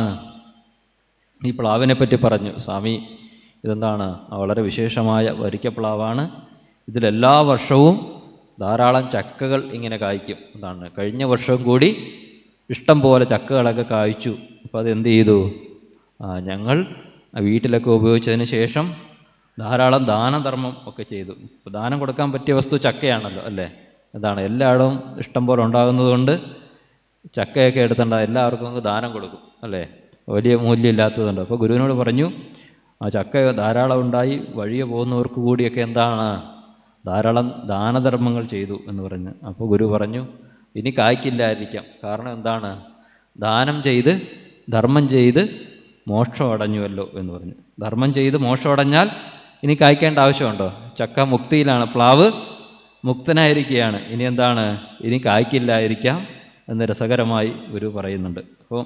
ഈ പ്ലാവിനെ പറ്റി പറഞ്ഞു സ്വാമി ഇതെന്താണ് വളരെ വിശേഷമായ വരിക്കപ്ലാവാണ് ഇതിലെല്ലാ വർഷവും ധാരാളം ചക്കകൾ ഇങ്ങനെ കായ്ക്കും എന്താണ് കഴിഞ്ഞ വർഷം കൂടി ഇഷ്ടം പോലെ ചക്കകളൊക്കെ കായ്ച്ചു അപ്പോൾ അത് എന്ത് ചെയ്തു ആ, ഞങ്ങൾ ആ വീട്ടിലൊക്കെ ഉപയോഗിച്ചതിന് ശേഷം ധാരാളം ദാനധർമ്മം ഒക്കെ ചെയ്തു ഇപ്പോൾ ദാനം കൊടുക്കാൻ പറ്റിയ വസ്തു ചക്കയാണല്ലോ അല്ലേ എന്താണ് എല്ലായിടവും ഇഷ്ടം പോലെ ഉണ്ടാകുന്നതുകൊണ്ട് ചക്കയൊക്കെ എടുത്തേണ്ട എല്ലാവർക്കും അങ്ങ് ദാനം കൊടുക്കും അല്ലേ വലിയ മൂല്യമില്ലാത്തതുണ്ട് അപ്പോൾ ഗുരുവിനോട് പറഞ്ഞു ആ ചക്ക ധാരാളം ഉണ്ടായി വഴിയെ പോകുന്നവർക്ക് കൂടിയൊക്കെ എന്താണ് ധാരാളം ദാനധർമ്മങ്ങൾ ചെയ്തു എന്ന് പറഞ്ഞു അപ്പോൾ ഗുരു പറഞ്ഞു ഇനി കായ്ക്കില്ലായിരിക്കാം കാരണം എന്താണ് ദാനം ചെയ്ത് ധർമ്മം ചെയ്ത് മോക്ഷം അടഞ്ഞുവല്ലോ എന്ന് പറഞ്ഞു ധർമ്മം ചെയ്ത് മോക്ഷം അടഞ്ഞാൽ ഇനി കായ്ക്കേണ്ട ആവശ്യമുണ്ടോ ചക്ക മുക്തിയിലാണ് പ്ലാവ് മുക്തനായിരിക്കുകയാണ് ഇനി എന്താണ് ഇനി കായ്ക്കില്ലായിരിക്കാം എന്ന് രസകരമായി ഗുരു പറയുന്നുണ്ട് അപ്പോൾ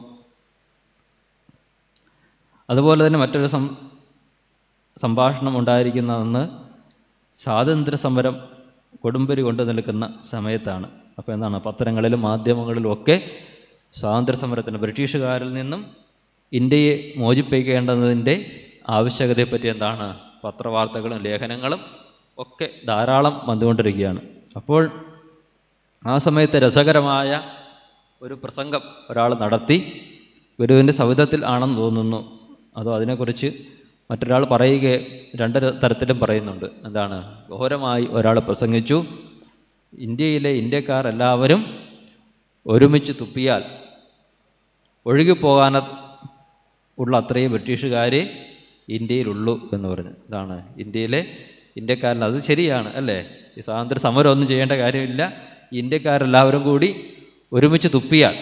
അതുപോലെ തന്നെ മറ്റൊരു സം സംഭാഷണം ഉണ്ടായിരിക്കുന്നതെന്ന് സ്വാതന്ത്ര്യ സമരം കൊടുമ്പരി കൊണ്ടു നിൽക്കുന്ന സമയത്താണ് അപ്പോൾ എന്താണ് പത്രങ്ങളിലും മാധ്യമങ്ങളിലും ഒക്കെ സ്വാതന്ത്ര്യ സമരത്തിന് ബ്രിട്ടീഷുകാരിൽ നിന്നും ഇന്ത്യയെ മോചിപ്പിക്കേണ്ടതിൻ്റെ ആവശ്യകതയെപ്പറ്റി എന്താണ് പത്രവാർത്തകളും ലേഖനങ്ങളും ഒക്കെ ധാരാളം വന്നുകൊണ്ടിരിക്കുകയാണ് അപ്പോൾ ആ സമയത്ത് രസകരമായ ഒരു പ്രസംഗം ഒരാൾ നടത്തി ഗുരുവിൻ്റെ സവിധത്തിൽ ആണെന്ന് തോന്നുന്നു അതോ അതിനെക്കുറിച്ച് മറ്റൊരാൾ പറയുക രണ്ട് തരത്തിലും പറയുന്നുണ്ട് എന്താണ് ഘോരമായി ഒരാൾ പ്രസംഗിച്ചു ഇന്ത്യയിലെ ഇന്ത്യക്കാർ എല്ലാവരും ഒരുമിച്ച് തുപ്പിയാൽ ഒഴുകിപ്പോകാൻ ഉള്ള അത്രയും ബ്രിട്ടീഷുകാരെ ഇന്ത്യയിലുള്ളൂ എന്ന് പറഞ്ഞു ഇതാണ് ഇന്ത്യയിലെ ഇന്ത്യക്കാരൻ അത് ശരിയാണ് അല്ലേ ഈ സ്വാതന്ത്ര്യ സമരം ഒന്നും ചെയ്യേണ്ട കാര്യമില്ല ഇന്ത്യക്കാരെല്ലാവരും കൂടി ഒരുമിച്ച് തുപ്പിയാൽ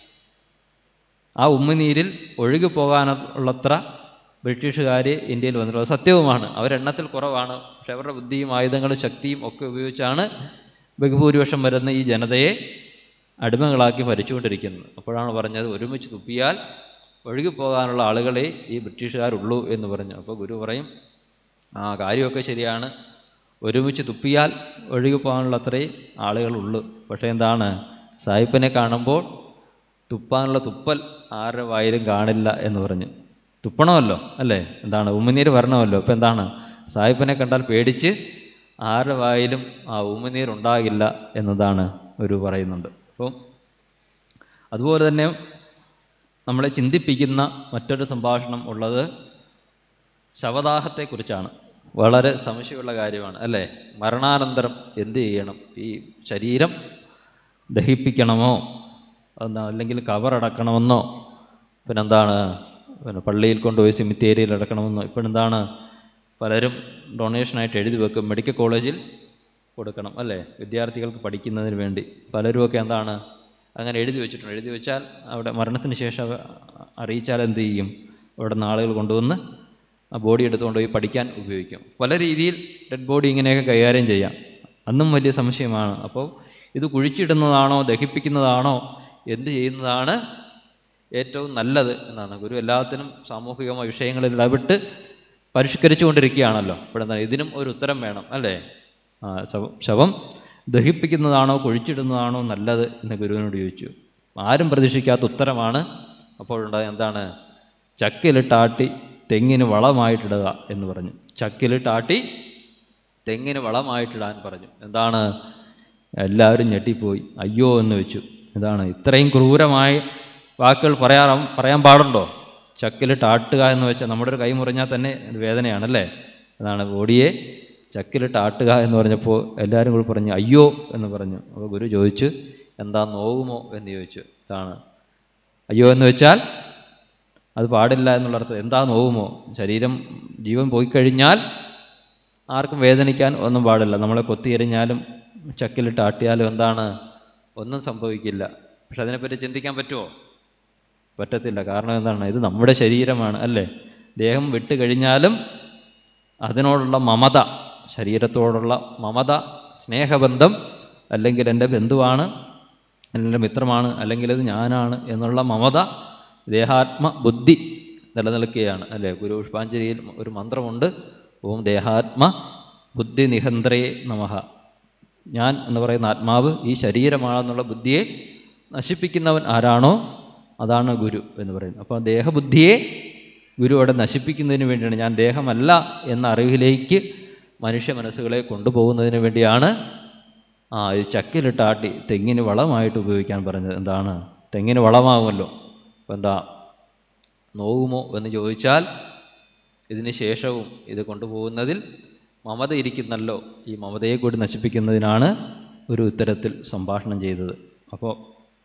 ആ ഉമ്മിനീരിൽ ഒഴുകിപ്പോകാനുള്ളത്ര ബ്രിട്ടീഷുകാർ ഇന്ത്യയിൽ വന്നിട്ടുള്ളത് സത്യവുമാണ് അവരെണ്ണത്തിൽ കുറവാണ് പക്ഷെ അവരുടെ ബുദ്ധിയും ആയുധങ്ങളും ശക്തിയും ഒക്കെ ഉപയോഗിച്ചാണ് ബഹുഭൂരിപക്ഷം വരുന്ന ഈ ജനതയെ അടിമകളാക്കി ഭരിച്ചുകൊണ്ടിരിക്കുന്നത് അപ്പോഴാണ് പറഞ്ഞത് ഒരുമിച്ച് തുപ്പിയാൽ ഒഴുകിപ്പോകാനുള്ള ആളുകളെ ഈ ബ്രിട്ടീഷുകാരുള്ളൂ എന്ന് പറഞ്ഞു അപ്പോൾ ഗുരു പറയും ആ കാര്യമൊക്കെ ശരിയാണ് ഒരുമിച്ച് തുപ്പിയാൽ ഒഴുകിപ്പോകാനുള്ള അത്രയും ആളുകളുള്ളൂ പക്ഷേ എന്താണ് സായിപ്പിനെ കാണുമ്പോൾ തുപ്പാനുള്ള തുപ്പൽ ആരുടെ വായിലും കാണില്ല എന്ന് പറഞ്ഞു തുപ്പണമല്ലോ അല്ലേ എന്താണ് ഉമ്മനീര് വരണമല്ലോ ഇപ്പം എന്താണ് സായിപ്പിനെ കണ്ടാൽ പേടിച്ച് ആരുടെ വായിലും ആ ഉമ്മനീർ ഉണ്ടാകില്ല എന്നതാണ് ഒരു പറയുന്നുണ്ട് അപ്പോൾ അതുപോലെ തന്നെ നമ്മളെ ചിന്തിപ്പിക്കുന്ന മറ്റൊരു സംഭാഷണം ഉള്ളത് ശവദാഹത്തെക്കുറിച്ചാണ് വളരെ സംശയമുള്ള കാര്യമാണ് അല്ലേ മരണാനന്തരം എന്ത് ചെയ്യണം ഈ ശരീരം ദഹിപ്പിക്കണമോ എന്നാ അല്ലെങ്കിൽ കവറടക്കണമെന്നോ പിന്നെന്താണ് പിന്നെ പള്ളിയിൽ കൊണ്ടുപോയി സിമിത്തേരിയിൽ അടക്കണമെന്നോ ഇപ്പോഴെന്താണ് പലരും ഡൊണേഷനായിട്ട് എഴുതി വെക്കും മെഡിക്കൽ കോളേജിൽ കൊടുക്കണം അല്ലേ വിദ്യാർത്ഥികൾക്ക് പഠിക്കുന്നതിന് വേണ്ടി പലരുമൊക്കെ എന്താണ് അങ്ങനെ എഴുതി വെച്ചിട്ടുണ്ട് എഴുതി വെച്ചാൽ അവിടെ മരണത്തിന് ശേഷം അവ അറിയിച്ചാൽ എന്ത് ചെയ്യും അവിടെ നിന്ന് ആളുകൾ കൊണ്ടുവന്ന് ആ ബോഡി എടുത്തുകൊണ്ട് പോയി പഠിക്കാൻ ഉപയോഗിക്കും പല രീതിയിൽ ഡെഡ് ബോഡി ഇങ്ങനെയൊക്കെ കൈകാര്യം ചെയ്യാം അന്നും വലിയ സംശയമാണ് അപ്പോൾ ഇത് കുഴിച്ചിടുന്നതാണോ ദഹിപ്പിക്കുന്നതാണോ എന്ത് ചെയ്യുന്നതാണ് ഏറ്റവും നല്ലത് എന്നാണ് ഗുരു എല്ലാത്തിനും സാമൂഹികമായ വിഷയങ്ങളിൽ ഇടപെട്ട് പരിഷ്കരിച്ചു കൊണ്ടിരിക്കുകയാണല്ലോ ഇപ്പോഴെന്താ ഇതിനും ഒരു ഉത്തരം വേണം അല്ലേ ആ ശവം ശവം ദഹിപ്പിക്കുന്നതാണോ കുഴിച്ചിടുന്നതാണോ നല്ലത് എന്ന് ഗുരുവിനോട് ചോദിച്ചു ആരും പ്രതീക്ഷിക്കാത്ത ഉത്തരമാണ് അപ്പോഴുണ്ടായ എന്താണ് ചക്കിലിട്ടാട്ടി തെങ്ങിന് വളമായിട്ടിടുക എന്ന് പറഞ്ഞു ചക്കിലിട്ടാട്ടി തെങ്ങിന് വളമായിട്ടിടാൻ പറഞ്ഞു എന്താണ് എല്ലാവരും ഞെട്ടിപ്പോയി അയ്യോ എന്ന് വെച്ചു ഇതാണ് ഇത്രയും ക്രൂരമായ വാക്കുകൾ പറയാൻ പറയാൻ പാടുണ്ടോ ചക്കിലിട്ട് ആട്ടുക എന്ന് വെച്ചാൽ നമ്മുടെ ഒരു കൈ മുറിഞ്ഞാൽ തന്നെ അത് വേദനയാണല്ലേ അതാണ് ബോഡിയെ ചക്കിലിട്ട് ആട്ടുക എന്ന് പറഞ്ഞപ്പോൾ എല്ലാവരും കൂടി പറഞ്ഞു അയ്യോ എന്ന് പറഞ്ഞു അപ്പോൾ ഗുരു ചോദിച്ചു എന്താ നോവുമോ എന്ന് ചോദിച്ചു ഇതാണ് അയ്യോ എന്ന് വെച്ചാൽ അത് പാടില്ല എന്നുള്ള അർത്ഥം എന്താ നോവുമോ ശരീരം ജീവൻ പോയി കഴിഞ്ഞാൽ ആർക്കും വേദനിക്കാൻ ഒന്നും പാടില്ല നമ്മളെ കൊത്തിയെറിഞ്ഞാലും ചക്കിലിട്ട് ആട്ടിയാലും എന്താണ് ഒന്നും സംഭവിക്കില്ല പക്ഷെ അതിനെപ്പറ്റി ചിന്തിക്കാൻ പറ്റുമോ പറ്റത്തില്ല കാരണം എന്താണ് ഇത് നമ്മുടെ ശരീരമാണ് അല്ലേ ദേഹം വിട്ട് കഴിഞ്ഞാലും അതിനോടുള്ള മമത ശരീരത്തോടുള്ള മമത സ്നേഹബന്ധം അല്ലെങ്കിൽ എൻ്റെ ബന്ധുവാണ് എൻ്റെ മിത്രമാണ് അല്ലെങ്കിൽ ഇത് ഞാനാണ് എന്നുള്ള മമത ദേഹാത്മ ബുദ്ധി നിലനിൽക്കുകയാണ് അല്ലേ ഗുരു പുഷ്പാഞ്ജലിയിൽ ഒരു മന്ത്രമുണ്ട് ഓം ദേഹാത്മ ബുദ്ധി നിഹന്ത്രേ നമഃ ഞാൻ എന്ന് പറയുന്ന ആത്മാവ് ഈ ശരീരമാണെന്നുള്ള ബുദ്ധിയെ നശിപ്പിക്കുന്നവൻ ആരാണോ അതാണ് ഗുരു എന്ന് പറയുന്നത് അപ്പോൾ ദേഹബുദ്ധിയെ ഗുരു അവിടെ നശിപ്പിക്കുന്നതിന് വേണ്ടിയാണ് ഞാൻ ദേഹമല്ല എന്ന അറിവിലേക്ക് മനുഷ്യ മനസ്സുകളെ കൊണ്ടുപോകുന്നതിന് വേണ്ടിയാണ് ആ ഇത് ചക്കിലിട്ടാട്ടി തെങ്ങിന് വളമായിട്ട് ഉപയോഗിക്കാൻ പറഞ്ഞത് എന്താണ് തെങ്ങിന് വളമാകുമല്ലോ അപ്പോൾ എന്താ നോവുമോ എന്ന് ചോദിച്ചാൽ ഇതിന് ശേഷവും ഇത് കൊണ്ടുപോകുന്നതിൽ മമത ഇരിക്കുന്നല്ലോ ഈ മമതയെ കൂടി നശിപ്പിക്കുന്നതിനാണ് ഒരു ഉത്തരത്തിൽ സംഭാഷണം ചെയ്തത് അപ്പോൾ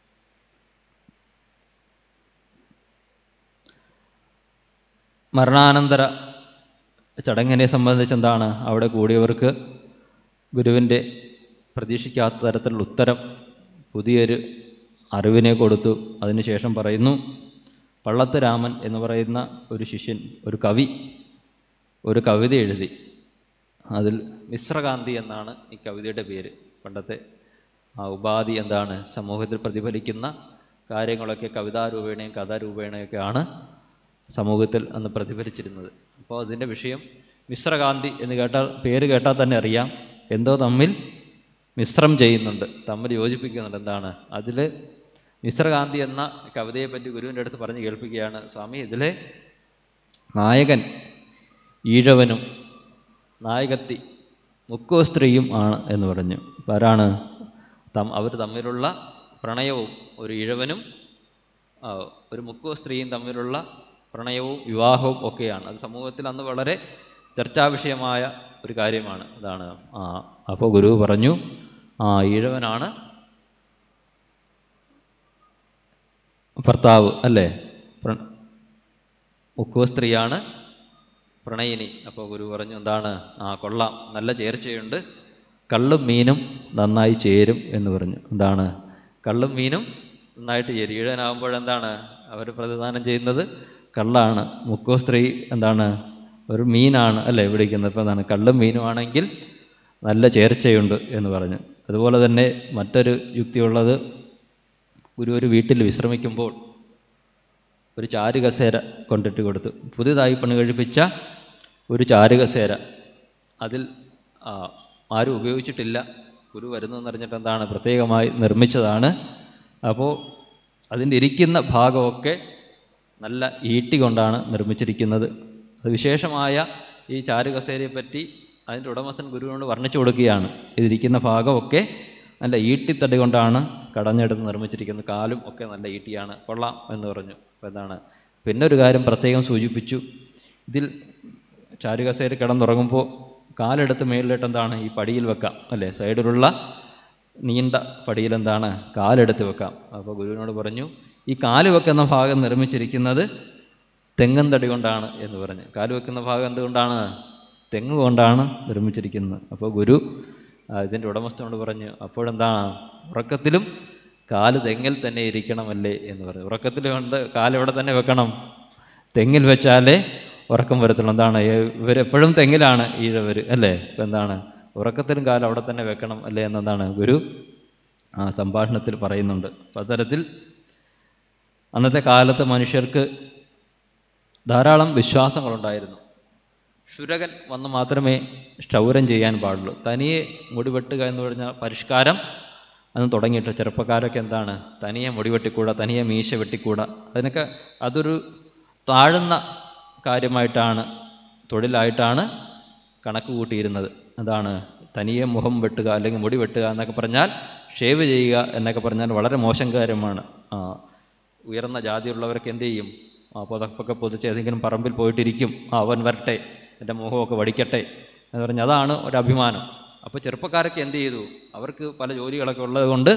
മരണാനന്തര ചടങ്ങിനെ സംബന്ധിച്ച് എന്താണ് അവിടെ കൂടിയവർക്ക് ഗുരുവിൻ്റെ പ്രതീക്ഷിക്കാത്ത തരത്തിലുള്ള ഉത്തരം പുതിയൊരു അറിവിനെ കൊടുത്തു അതിനുശേഷം പറയുന്നു പള്ളത്ത് രാമൻ എന്ന് പറയുന്ന ഒരു ശിഷ്യൻ ഒരു കവി ഒരു കവിത എഴുതി അതിൽ മിശ്രകാന്തി എന്നാണ് ഈ കവിതയുടെ പേര് പണ്ടത്തെ ആ ഉപാധി എന്താണ് സമൂഹത്തിൽ പ്രതിഫലിക്കുന്ന കാര്യങ്ങളൊക്കെ കവിതാരൂപേണയും കഥാരൂപേണയൊക്കെയാണ് സമൂഹത്തിൽ അന്ന് പ്രതിഫലിച്ചിരുന്നത് അപ്പോൾ അതിൻ്റെ വിഷയം മിശ്രകാന്തി എന്ന് കേട്ടാൽ പേര് കേട്ടാൽ തന്നെ അറിയാം എന്തോ തമ്മിൽ മിശ്രം ചെയ്യുന്നുണ്ട് തമ്മിൽ യോജിപ്പിക്കുന്നുണ്ട് എന്താണ് അതിൽ മിശ്രകാന്തി എന്ന കവിതയെപ്പറ്റി ഗുരുവിൻ്റെ അടുത്ത് പറഞ്ഞ് കേൾപ്പിക്കുകയാണ് സ്വാമി ഇതിലെ നായകൻ ഈഴവനും നായകത്തി മുക്കോ സ്ത്രീയും ആണ് എന്ന് പറഞ്ഞു അപ്പോൾ ആരാണ് തം അവർ തമ്മിലുള്ള പ്രണയവും ഒരു ഇഴവനും ആ, ഒരു മുക്കോ സ്ത്രീയും തമ്മിലുള്ള പ്രണയവും വിവാഹവും ഒക്കെയാണ് അത് സമൂഹത്തിൽ അന്ന് വളരെ ചർച്ചാ വിഷയമായ ഒരു കാര്യമാണ് അതാണ് ആ അപ്പോൾ ഗുരു പറഞ്ഞു ആ ഈഴവനാണ് ഭർത്താവ് അല്ലേ പ്ര- മുക്കുവ സ്ത്രീയാണ് പ്രണയിനി അപ്പോൾ ഗുരു പറഞ്ഞു എന്താണ് ആ കൊള്ളാം നല്ല ചേർച്ചയുണ്ട് കള്ളും മീനും നന്നായി ചേരും എന്ന് പറഞ്ഞു എന്താണ് കള്ളും മീനും നന്നായിട്ട് ചേരും ഈഴനാകുമ്പോഴെന്താണ് അവർ പ്രതിദാനം ചെയ്യുന്നത് കള്ളാണ് മുക്കോ സ്ത്രീ എന്താണ് ഒരു മീനാണ് അല്ലേ വിളിക്കുന്നത് അപ്പോൾ എന്താണ് കള്ളും മീനുമാണെങ്കിൽ നല്ല ചേർച്ചയുണ്ട് എന്ന് പറഞ്ഞു അതുപോലെ തന്നെ മറ്റൊരു യുക്തിയുള്ളത് ഗുരു ഒരു വീട്ടിൽ വിശ്രമിക്കുമ്പോൾ ഒരു ചാരുകസേര കൊണ്ടിട്ട് കൊടുത്തു പുതിയതായി പണി കഴിപ്പിച്ച ഒരു ചാരുകസേര അതിൽ ആ, ആരും ഉപയോഗിച്ചിട്ടില്ല ഗുരു വരുന്നതെന്ന് അറിഞ്ഞിട്ട് എന്താണ് പ്രത്യേകമായി നിർമ്മിച്ചതാണ് അപ്പോൾ അതിൻ്റെ ഇരിക്കുന്ന ഭാഗമൊക്കെ നല്ല ഈട്ടി കൊണ്ടാണ് നിർമ്മിച്ചിരിക്കുന്നത് അത് വിശേഷമായ ഈ ചാരുകസേരയെ പറ്റി അതിൻ്റെ ഉടമസ്ഥൻ ഗുരുവിനോട് വർണ്ണിച്ചു കൊടുക്കുകയാണ് ഇതിരിക്കുന്ന ഭാഗമൊക്കെ നല്ല ഈട്ടിത്തടി കൊണ്ടാണ് കടഞ്ഞെടുത്ത് നിർമ്മിച്ചിരിക്കുന്നത് കാലും ഒക്കെ നല്ല ഈട്ടിയാണ് കൊള്ളാം എന്ന് പറഞ്ഞു അപ്പോൾ എന്താണ് പിന്നെ ഒരു കാര്യം പ്രത്യേകം സൂചിപ്പിച്ചു ഇതിൽ ചാരുകസേര കിടന്നുറങ്ങുമ്പോൾ കാലെടുത്ത് മേളിലിട്ട് എന്താണ് ഈ പടിയിൽ വെക്കാം അല്ലേ സൈഡിലുള്ള നീണ്ട പടിയിൽ എന്താണ് കാലെടുത്ത് വെക്കാം അപ്പോൾ ഗുരുവിനോട് പറഞ്ഞു ഈ കാല് വെക്കുന്ന ഭാഗം നിർമ്മിച്ചിരിക്കുന്നത് തെങ്ങൻ തടി കൊണ്ടാണ് എന്ന് പറഞ്ഞു കാല് വെക്കുന്ന ഭാഗം എന്തുകൊണ്ടാണ് തെങ്ങ് കൊണ്ടാണ് നിർമ്മിച്ചിരിക്കുന്നത് അപ്പോൾ ഗുരു ആ, ഇതിൻ്റെ ഉടമസ്ഥനോട് പറഞ്ഞു അപ്പോഴെന്താണ് ഉറക്കത്തിലും കാല് തെങ്ങിൽ തന്നെ ഇരിക്കണമല്ലേ എന്ന് പറഞ്ഞു ഉറക്കത്തിൽ കൊണ്ട് കാല് എവിടെ തന്നെ വെക്കണം തെങ്ങിൽ വെച്ചാലേ ഉറക്കം വരത്തുള്ളൂ എന്താണ് ഏ- ഇവരെപ്പോഴും തെങ്ങിലാണ് ഈഴവർ അല്ലേ ഇപ്പം എന്താണ് ഉറക്കത്തിലും കാലം അവിടെ തന്നെ വെക്കണം അല്ലേ എന്നതാണ് ഗുരു ആ സംഭാഷണത്തിൽ പറയുന്നുണ്ട് അപ്പം അത്തരത്തിൽ അന്നത്തെ കാലത്ത് മനുഷ്യർക്ക് ധാരാളം വിശ്വാസങ്ങളുണ്ടായിരുന്നു ക്ഷുരകൻ വന്ന് മാത്രമേ ക്ഷൗരം ചെയ്യാൻ പാടുള്ളൂ തനിയെ മുടി വെട്ടുക എന്ന് പറഞ്ഞാൽ പരിഷ്കാരം അന്ന് തുടങ്ങിയിട്ട് ചെറുപ്പക്കാരൊക്കെ എന്താണ് തനിയെ മുടി വെട്ടിക്കൂടാ തനിയെ മീശ വെട്ടിക്കൂടാ അതിനൊക്കെ അതൊരു താഴുന്ന കാര്യമായിട്ടാണ് തൊഴിലായിട്ടാണ് കണക്ക് കൂട്ടിയിരുന്നത് എന്താണ് തനിയെ മുഖം വെട്ടുക അല്ലെങ്കിൽ മുടി വെട്ടുക എന്നൊക്കെ പറഞ്ഞാൽ ഷേവ് ചെയ്യുക എന്നൊക്കെ പറഞ്ഞാൽ വളരെ മോശം കാര്യമാണ് ആ, ഉയർന്ന ജാതിയുള്ളവരൊക്കെ എന്ത് ചെയ്യും ആ പുതപ്പൊക്കെ പൊതിച്ച് ഏതെങ്കിലും പറമ്പിൽ പോയിട്ടിരിക്കും ആ അവൻ വരട്ടെ എൻ്റെ മുഖമൊക്കെ വടിക്കട്ടെ എന്ന് പറഞ്ഞ് അതാണ് ഒരു അഭിമാനം അപ്പോൾ ചെറുപ്പക്കാരൊക്കെ എന്ത് ചെയ്തു അവർക്ക് പല ജോലികളൊക്കെ ഉള്ളത് കൊണ്ട്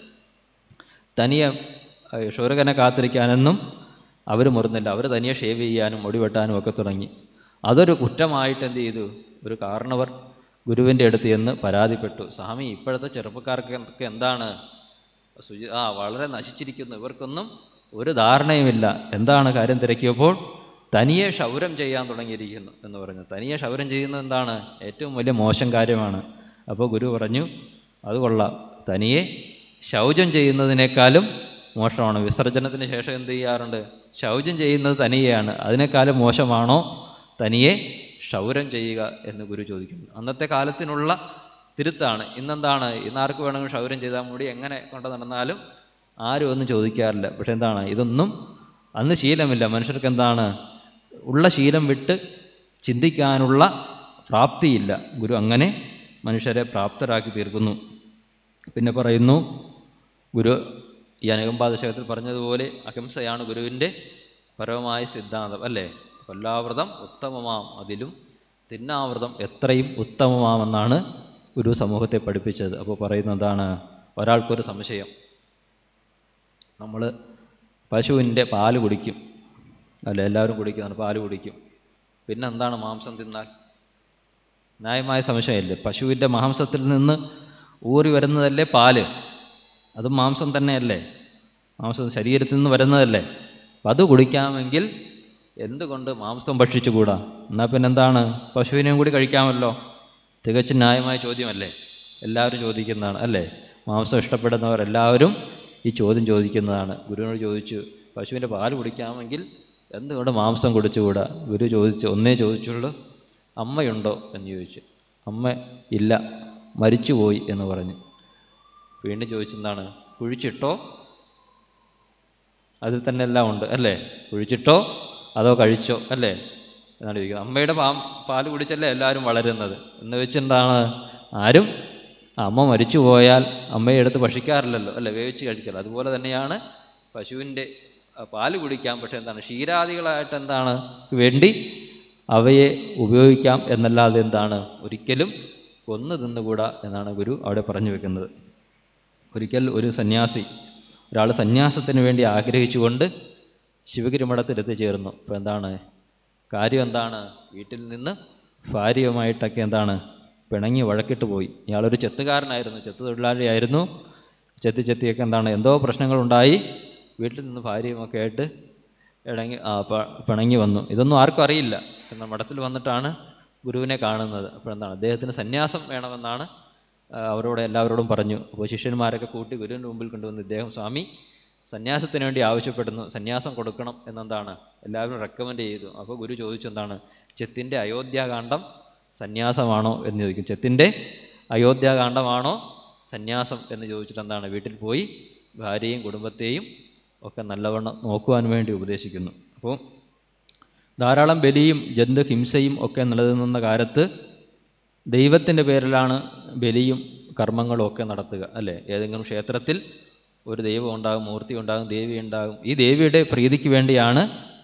തനിയെ ഷുരകനെ കാത്തിരിക്കാനൊന്നും അവർ മുറുന്നില്ല അവർ തനിയെ ഷേവ് ചെയ്യാനും മുടി വെട്ടാനും ഒക്കെ തുടങ്ങി അതൊരു കുറ്റമായിട്ട് എന്ത് ചെയ്തു ഒരു കാരണവർ ഗുരുവിൻ്റെ അടുത്ത് ചെന്ന് പരാതിപ്പെട്ടു സ്വാമി ഇപ്പോഴത്തെ ചെറുപ്പക്കാർക്കൊക്കെ എന്താണ് ശുചി ആ വളരെ നശിച്ചിരിക്കുന്നു ഇവർക്കൊന്നും ഒരു ധാരണയുമില്ല എന്താണ് കാര്യം തിരക്കിയപ്പോൾ തനിയെ ക്ഷൗരം ചെയ്യാൻ തുടങ്ങിയിരിക്കുന്നു എന്ന് പറഞ്ഞു തനിയെ ക്ഷൗരം ചെയ്യുന്നത് എന്താണ് ഏറ്റവും വലിയ മോശം കാര്യമാണ് അപ്പോൾ ഗുരു പറഞ്ഞു അത് കൊള്ളാം തനിയെ ശൗചം ചെയ്യുന്നതിനേക്കാളും മോശമാണ് വിസർജനത്തിന് ശേഷം എന്ത് ചെയ്യാറുണ്ട് ശൗചം ചെയ്യുന്നത് തനിയെയാണ് അതിനേക്കാളും മോശമാണോ തനിയെ ക്ഷൗരം ചെയ്യുക എന്ന് ഗുരു ചോദിക്കുന്നു അന്നത്തെ കാലത്തിനുള്ള തിരുത്താണ് ഇന്നെന്താണ് ഇന്ന് ആർക്ക് വേണമെങ്കിലും ക്ഷൗരം ചെയ്താൽ മുടി എങ്ങനെ കൊണ്ട് നടന്നാലും ആരും ഒന്നും ചോദിക്കാറില്ല പക്ഷെ എന്താണ് ഇതൊന്നും അന്ന് ശീലമില്ല മനുഷ്യർക്ക് എന്താണ് ഉള്ള ശീലം വിട്ട് ചിന്തിക്കാനുള്ള പ്രാപ്തിയില്ല ഗുരു അങ്ങനെ മനുഷ്യരെ പ്രാപ്തരാക്കി തീർക്കുന്നു പിന്നെ പറയുന്നു ഗുരു ഈ അനുകമ്പാദശകത്തിൽ പറഞ്ഞതുപോലെ അഹിംസയാണ് ഗുരുവിൻ്റെ പരമമായ സിദ്ധാന്തം അല്ലേ കൊല്ലാവൃതം ഉത്തമമാം അതിലും തിന്നാവൃതം എത്രയും ഉത്തമമാമെന്നാണ് ഗുരു സമൂഹത്തെ പഠിപ്പിച്ചത് അപ്പോൾ പറയുന്നതാണ് ഒരാൾക്കൊരു സംശയം നമ്മൾ പശുവിൻ്റെ പാല് കുടിക്കും അല്ല എല്ലാവരും കുടിക്കുന്നതാണ് പാല് കുടിക്കും പിന്നെ എന്താണ് മാംസം തിന്നാൽ ന്യായമായ സംശയമല്ലേ പശുവിൻ്റെ മാംസത്തിൽ നിന്ന് ഊറി വരുന്നതല്ലേ പാല് അതും മാംസം തന്നെയല്ലേ മാംസം ശരീരത്തിൽ നിന്ന് വരുന്നതല്ലേ അപ്പം അത് കുടിക്കാമെങ്കിൽ എന്തുകൊണ്ട് മാംസം ഭക്ഷിച്ചുകൂടാ എന്നാൽ പിന്നെ എന്താണ് പശുവിനെയും കൂടി കഴിക്കാമല്ലോ തികച്ചും ന്യായമായ ചോദ്യമല്ലേ എല്ലാവരും ചോദിക്കുന്നതാണ് അല്ലേ മാംസം ഇഷ്ടപ്പെടുന്നവർ എല്ലാവരും ഈ ചോദ്യം ചോദിക്കുന്നതാണ് ഗുരുവിനോട് ചോദിച്ചു പശുവിൻ്റെ പാല് കുടിക്കാമെങ്കിൽ എന്തുകൊണ്ട് മാംസം കുടിച്ചുകൂടാ ഗുരു ചോദിച്ചു ഒന്നേ ചോദിച്ചുള്ളൂ അമ്മയുണ്ടോ എന്ന് ചോദിച്ചു അമ്മ ഇല്ല മരിച്ചുപോയി എന്ന് പറഞ്ഞു വീണ്ടും ചോദിച്ചെന്താണ് കുഴിച്ചിട്ടോ അതിൽ തന്നെ എല്ലാം ഉണ്ട് അല്ലേ കുഴിച്ചിട്ടോ അതോ കഴിച്ചോ അല്ലേ എന്നാണ് ചോദിക്കുന്നത് അമ്മയുടെ പാ പാല് കുടിച്ചല്ലേ എല്ലാവരും വളരുന്നത് എന്ന് വെച്ചെന്താണ് ആരും അമ്മ മരിച്ചു പോയാൽ അമ്മയെ എടുത്ത് ഭക്ഷിക്കാറില്ലല്ലോ അല്ലേ വേവിച്ച് കഴിക്കല്ലോ അതുപോലെ തന്നെയാണ് പശുവിൻ്റെ ആ, പാല് കുടിക്കാം പക്ഷേ എന്താണ് ക്ഷീരാദികളായിട്ട് എന്താണ് വേണ്ടി അവയെ ഉപയോഗിക്കാം എന്നല്ലാതെ എന്താണ് ഒരിക്കലും കൊന്നു തിന്നുകൂടാ എന്നാണ് ഗുരു അവിടെ പറഞ്ഞു വെക്കുന്നത് ഒരിക്കൽ ഒരു സന്യാസി ഒരാൾ സന്യാസത്തിന് വേണ്ടി ആഗ്രഹിച്ചുകൊണ്ട് ശിവഗിരി മഠത്തിൽ എത്തിച്ചേർന്നു അപ്പോൾ എന്താണ് കാര്യം എന്താണ് വീട്ടിൽ നിന്ന് ഭാര്യയുമായിട്ടൊക്കെ എന്താണ് പിണങ്ങി വഴക്കിട്ട് പോയി ഇയാളൊരു ചെത്തുകാരനായിരുന്നു ചെത്ത് തൊഴിലാളിയായിരുന്നു ചെത്തി ചെത്തിയൊക്കെ എന്താണ് എന്തോ പ്രശ്നങ്ങളുണ്ടായി വീട്ടിൽ നിന്ന് ഭാര്യയുമൊക്കെ ആയിട്ട് ഇണങ്ങി ആ, പ- പിണങ്ങി വന്നു ഇതൊന്നും ആർക്കും അറിയില്ല എന്നാൽ മഠത്തിൽ വന്നിട്ടാണ് ഗുരുവിനെ കാണുന്നത് അപ്പോൾ എന്താണ് അദ്ദേഹത്തിന് സന്യാസം വേണമെന്നാണ് ആ, അവരോട് എല്ലാവരോടും പറഞ്ഞു അപ്പോൾ ശിഷ്യന്മാരൊക്കെ കൂട്ടി ഗുരുവിൻ്റെ മുമ്പിൽ കൊണ്ടുവന്ന് ഇദ്ദേഹം സ്വാമി സന്യാസത്തിന് വേണ്ടി ആവശ്യപ്പെടുന്നു സന്യാസം കൊടുക്കണം എന്നെന്താണ് എല്ലാവരും റെക്കമെൻഡ് ചെയ്തു അപ്പോൾ ഗുരു ചോദിച്ചു എന്താണ് ചെത്തിൻ്റെ അയോധ്യാകാന്ഡം സന്യാസമാണോ എന്ന് ചോദിക്കും ചെത്തിൻ്റെ അയോധ്യാകാന്ഡമാണോ സന്യാസം എന്ന് ചോദിച്ചിട്ട് എന്താണ് വീട്ടിൽ പോയി ഭാര്യയും കുടുംബത്തെയും ഒക്കെ നല്ലവണ്ണം നോക്കുവാൻ വേണ്ടി ഉപദേശിക്കുന്നു അപ്പോൾ ധാരാളം ബലിയും ജന്തുഹിംസയും ഒക്കെ നിലനിന്ന കാലത്ത് ദൈവത്തിൻ്റെ പേരിലാണ് ബലിയും കർമ്മങ്ങളും ഒക്കെ നടത്തുക അല്ലേ ഏതെങ്കിലും ക്ഷേത്രത്തിൽ ഒരു ദൈവം ഉണ്ടാകും മൂർത്തി ഉണ്ടാകും ദേവി ഉണ്ടാകും ഈ ദേവിയുടെ പ്രീതിക്ക് വേണ്ടിയാണ്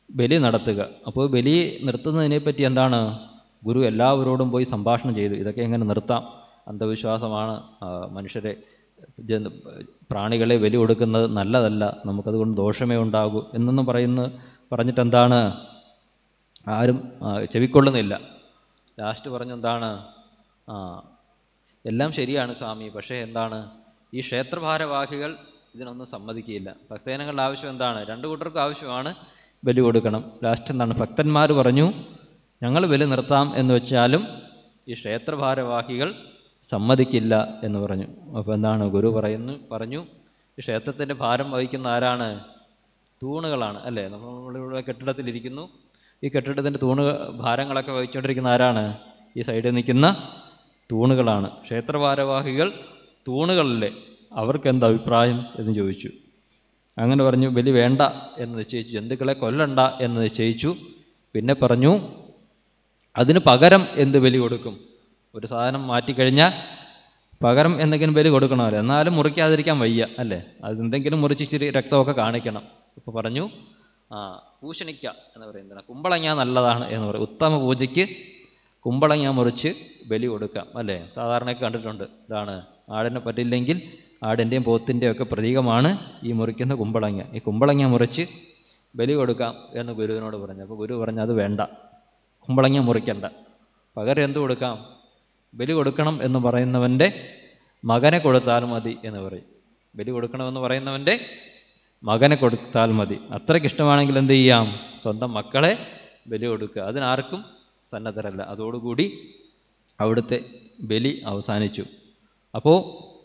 ബലി നടത്തുക അപ്പോൾ ബലി നിർത്തുന്നതിനെ പറ്റി എന്താണ് ഗുരു എല്ലാവരോടും പോയി സംഭാഷണം ചെയ്തു ഇതൊക്കെ എങ്ങനെ നിർത്താം അന്ധവിശ്വാസമാണ് ആ, മനുഷ്യരെ ജന്തു പ്രാണികളെ ബലി കൊടുക്കുന്നത് നല്ലതല്ല നമുക്കതുകൊണ്ട് ദോഷമേ ഉണ്ടാകൂ എന്നൊന്നും പറയുന്ന പറഞ്ഞിട്ട് എന്താണ് ആരും ആ, ചെവിക്കൊള്ളുന്നില്ല ലാസ്റ്റ് പറഞ്ഞെന്താണ് ആ എല്ലാം ശരിയാണ് സ്വാമി പക്ഷേ എന്താണ് ഈ ക്ഷേത്രഭാരവാഹികൾ ഇതിനൊന്നും സമ്മതിക്കുകയില്ല ഭക്തജനങ്ങളുടെ ആവശ്യം എന്താണ് രണ്ടു കൂട്ടർക്കും ആവശ്യമാണ് ബലി കൊടുക്കണം ലാസ്റ്റ് എന്താണ് ഭക്തന്മാർ പറഞ്ഞു ഞങ്ങൾ ബലി നിർത്താം എന്ന് വെച്ചാലും ഈ ക്ഷേത്രഭാരവാഹികൾ സമ്മതിക്കില്ല എന്ന് പറഞ്ഞു അപ്പോൾ എന്താണ് ഗുരു പറയുന്നു പറഞ്ഞു ഈ ക്ഷേത്രത്തിൻ്റെ ഭാരം വഹിക്കുന്ന ആരാണ് തൂണുകളാണ് അല്ലേ നമ്മളിവിടെ കെട്ടിടത്തിലിരിക്കുന്നു ഈ കെട്ടിടത്തിൻ്റെ തൂണ് ഭാരങ്ങളൊക്കെ വഹിച്ചുകൊണ്ടിരിക്കുന്ന ആരാണ് ഈ സൈഡിൽ നിൽക്കുന്ന തൂണുകളാണ് ക്ഷേത്രഭാരവാഹികൾ തൂണുകളല്ലേ അവർക്ക് എന്ത് അഭിപ്രായം എന്ന് ചോദിച്ചു അങ്ങനെ പറഞ്ഞു ബലി വേണ്ട എന്ന് നിശ്ചയിച്ചു ജന്തുക്കളെ കൊല്ലണ്ട എന്ന് നിശ്ചയിച്ചു പിന്നെ പറഞ്ഞു അതിന് പകരം എന്ത് ബലി കൊടുക്കും ഒരു സാധനം മാറ്റിക്കഴിഞ്ഞാൽ പകരം എന്തെങ്കിലും ബലി കൊടുക്കണമല്ലോ എന്നാലും മുറിക്കാതിരിക്കാൻ വയ്യ അല്ലേ അത് എന്തെങ്കിലും മുറിച്ച് ഇച്ചിരി രക്തമൊക്കെ കാണിക്കണം ഇപ്പോൾ പറഞ്ഞു ആ പൂശണിക്ക എന്ന് പറയുന്നത് കുമ്പളങ്ങ നല്ലതാണ് എന്ന് പറയും ഉത്തമ പൂജയ്ക്ക് കുമ്പളങ്ങ മുറിച്ച് ബലി കൊടുക്കാം അല്ലേ സാധാരണയൊക്കെ കണ്ടിട്ടുണ്ട് ഇതാണ് ആടിനെ പറ്റില്ലെങ്കിൽ ആടിൻ്റെയും പോത്തിൻ്റെയും ഒക്കെ പ്രതീകമാണ് ഈ മുറിക്കുന്ന കുമ്പളങ്ങ ഈ കുമ്പളങ്ങ മുറിച്ച് ബലി കൊടുക്കാം എന്ന് ഗുരുവിനോട് പറഞ്ഞു അപ്പോൾ ഗുരു പറഞ്ഞു അത് വേണ്ട കുമ്പളങ്ങ മുറിക്കണ്ട പകരം എന്ത് കൊടുക്കാം ബലി കൊടുക്കണം എന്ന് പറയുന്നവൻ്റെ മകനെ കൊടുത്താൽ മതി എന്ന് പറയും ബലി കൊടുക്കണമെന്ന് പറയുന്നവൻ്റെ മകനെ കൊടുത്താൽ മതി അത്രയ്ക്ക് ഇഷ്ടമാണെങ്കിൽ എന്ത് ചെയ്യാം സ്വന്തം മക്കളെ ബലി കൊടുക്കുക അതിനാർക്കും സന്നദ്ധരല്ല അതോടുകൂടി അവിടുത്തെ ബലി അവസാനിച്ചു അപ്പോൾ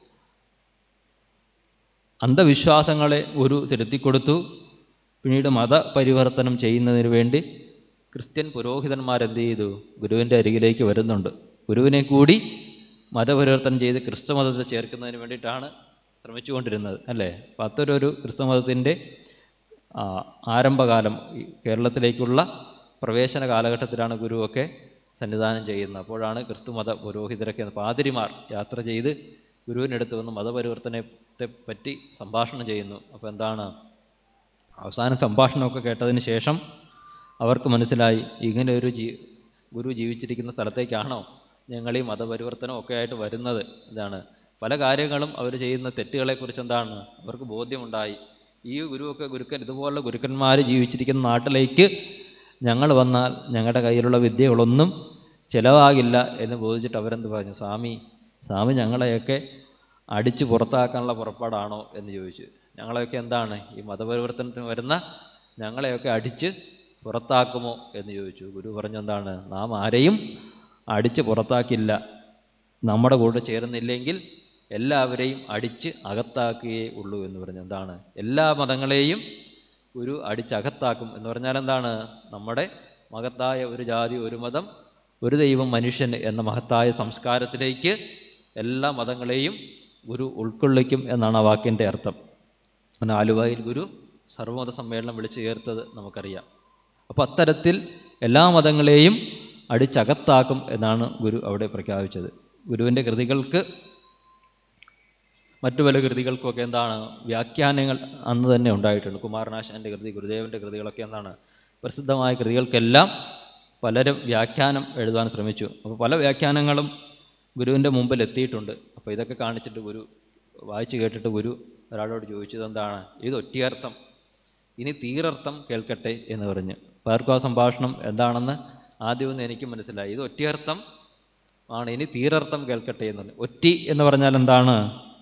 അന്ധവിശ്വാസങ്ങളെ ഒരു തിരുത്തിക്കൊടുത്തു പിന്നീട് മതപരിവർത്തനം ചെയ്യുന്നതിന് വേണ്ടി ക്രിസ്ത്യൻ പുരോഹിതന്മാരെന്ത് ചെയ്തു ഗുരുവിൻ്റെ അരികിലേക്ക് വരുന്നുണ്ട് ഗുരുവിനെ കൂടി മതപരിവർത്തനം ചെയ്ത് ക്രിസ്തു മതത്തെ ചേർക്കുന്നതിന് വേണ്ടിയിട്ടാണ് ശ്രമിച്ചുകൊണ്ടിരുന്നത് അല്ലേ അപ്പം അത്തരൊരു ക്രിസ്തു മതത്തിൻ്റെ ആ, ആരംഭകാലം ഈ കേരളത്തിലേക്കുള്ള പ്രവേശന കാലഘട്ടത്തിലാണ് ഗുരുവൊക്കെ സന്നിധാനം ചെയ്യുന്നത് അപ്പോഴാണ് ക്രിസ്തുമത പുരോഹിതരൊക്കെ പാതിരിമാർ യാത്ര ചെയ്ത് ഗുരുവിനടുത്ത് വന്ന് മതപരിവർത്തനത്തെ പറ്റി സംഭാഷണം ചെയ്യുന്നു അപ്പോൾ എന്താണ് അവസാനം സംഭാഷണമൊക്കെ കേട്ടതിന് ശേഷം അവർക്ക് മനസ്സിലായി ഇങ്ങനെ ഒരു ജീ ഗുരു ജീവിച്ചിരിക്കുന്ന സ്ഥലത്തേക്കാണോ ഞങ്ങൾ ഈ മതപരിവർത്തനം ഒക്കെ ആയിട്ട് വരുന്നത് ഇതാണ് പല കാര്യങ്ങളും അവർ ചെയ്യുന്ന തെറ്റുകളെക്കുറിച്ച് എന്താണ് അവർക്ക് ബോധ്യമുണ്ടായി ഈ ഗുരുവൊക്കെ ഗുരുക്കൻ ഇതുപോലുള്ള ഗുരുക്കന്മാർ ജീവിച്ചിരിക്കുന്ന നാട്ടിലേക്ക് ഞങ്ങൾ വന്നാൽ ഞങ്ങളുടെ കയ്യിലുള്ള വിദ്യകളൊന്നും ചിലവാകില്ല എന്ന് ബോധിച്ചിട്ട് അവരെന്ത് പറഞ്ഞു സ്വാമി സ്വാമി ഞങ്ങളെയൊക്കെ അടിച്ച് പുറത്താക്കാനുള്ള പുറപ്പാടാണോ എന്ന് ചോദിച്ചു ഞങ്ങളെയൊക്കെ എന്താണ് ഈ മതപരിവർത്തനത്തിന് വരുന്ന ഞങ്ങളെയൊക്കെ അടിച്ച് പുറത്താക്കുമോ എന്ന് ചോദിച്ചു ഗുരു പറഞ്ഞു എന്താണ് നാം ആരെയും അടിച്ച് പുറത്താക്കില്ല നമ്മുടെ കൂടെ ചേരുന്നില്ലെങ്കിൽ എല്ലാവരെയും അടിച്ച് അകത്താക്കുകയേ ഉള്ളൂ എന്ന് പറഞ്ഞു എന്താണ് എല്ലാ മതങ്ങളെയും ഗുരു അടിച്ചകത്താക്കും എന്ന് പറഞ്ഞാൽ എന്താണ് നമ്മുടെ മഹത്തായ ഒരു ജാതി ഒരു മതം ഒരു ദൈവം മനുഷ്യൻ എന്ന മഹത്തായ സംസ്കാരത്തിലേക്ക് എല്ലാ മതങ്ങളെയും ഗുരു ഉൾക്കൊള്ളിക്കും എന്നാണ് ആ വാക്കിൻ്റെ അർത്ഥം അങ്ങനെ ആലുവയിൽ ഗുരു സർവമത സമ്മേളനം വിളിച്ചു ചേർത്തത് നമുക്കറിയാം അപ്പോൾ അത്തരത്തിൽ എല്ലാ മതങ്ങളെയും അടിച്ചകത്താക്കും എന്നാണ് ഗുരു അവിടെ പ്രഖ്യാപിച്ചത് ഗുരുവിൻ്റെ കൃതികൾക്ക് മറ്റു പല കൃതികൾക്കൊക്കെ എന്താണ് വ്യാഖ്യാനങ്ങൾ അന്ന് തന്നെ ഉണ്ടായിട്ടുണ്ട് കുമാരനാശാൻ്റെ കൃതി ഗുരുദേവൻ്റെ കൃതികളൊക്കെ എന്താണ് പ്രസിദ്ധമായ കൃതികൾക്കെല്ലാം പലരും വ്യാഖ്യാനം എഴുതാൻ ശ്രമിച്ചു അപ്പോൾ പല വ്യാഖ്യാനങ്ങളും ഗുരുവിൻ്റെ മുമ്പിൽ എത്തിയിട്ടുണ്ട് അപ്പോൾ ഇതൊക്കെ കാണിച്ചിട്ട് ഗുരു വായിച്ചു കേട്ടിട്ട് ഗുരു ഒരാളോട് ചോദിച്ചത് എന്താണ് ഇത് ഒറ്റയർത്ഥം ഇനി തീരർത്ഥം കേൾക്കട്ടെ എന്ന് പറഞ്ഞ് പലർക്കും ആ സംഭാഷണം എന്താണെന്ന് ആദ്യമൊന്നും എനിക്ക് മനസ്സിലായി ഇത് ഒറ്റയർത്ഥം ആണ് ഇനി തീരർത്ഥം കേൾക്കട്ടെ എന്ന് പറഞ്ഞു ഒറ്റി എന്ന് പറഞ്ഞാൽ എന്താണ്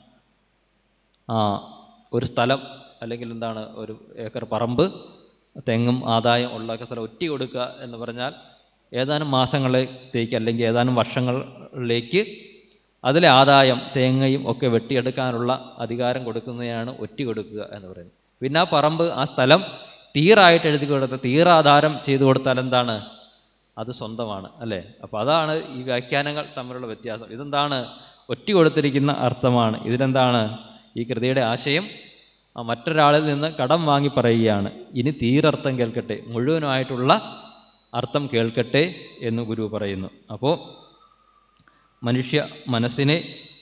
ആ ഒരു സ്ഥലം അല്ലെങ്കിൽ എന്താണ് ഒരു ഏക്കർ പറമ്പ് തെങ്ങും ആദായം ഉള്ള സ്ഥലം ഒറ്റി കൊടുക്കുക എന്ന് പറഞ്ഞാൽ ഏതാനും മാസങ്ങളിലേക്ക് അല്ലെങ്കിൽ ഏതാനും വർഷങ്ങളിലേക്ക് അതിലെ ആദായം തേങ്ങയും ഒക്കെ വെട്ടിയെടുക്കാനുള്ള അധികാരം കൊടുക്കുന്നതിനാണ് ഒറ്റി കൊടുക്കുക എന്ന് പറയുന്നത് പിന്നെ ആ പറമ്പ് ആ സ്ഥലം തീറായിട്ട് എഴുതി കൊടുത്ത തീറാധാരം ചെയ്തു കൊടുത്താൽ എന്താണ് അത് സ്വന്തമാണ് അല്ലേ അപ്പോൾ അതാണ് ഈ വ്യാഖ്യാനങ്ങൾ തമ്മിലുള്ള വ്യത്യാസം ഇതെന്താണ് ഒറ്റി കൊടുത്തിരിക്കുന്ന അർത്ഥമാണ് ഇതിലെന്താണ് ഈ കൃതിയുടെ ആശയം ആ മറ്റൊരാളിൽ നിന്ന് കടം വാങ്ങി പറയുകയാണ് ഇനി തീരർത്ഥം കേൾക്കട്ടെ മുഴുവനായിട്ടുള്ള അർത്ഥം കേൾക്കട്ടെ എന്ന് ഗുരു പറയുന്നു അപ്പോൾ മനുഷ്യ മനസ്സിനെ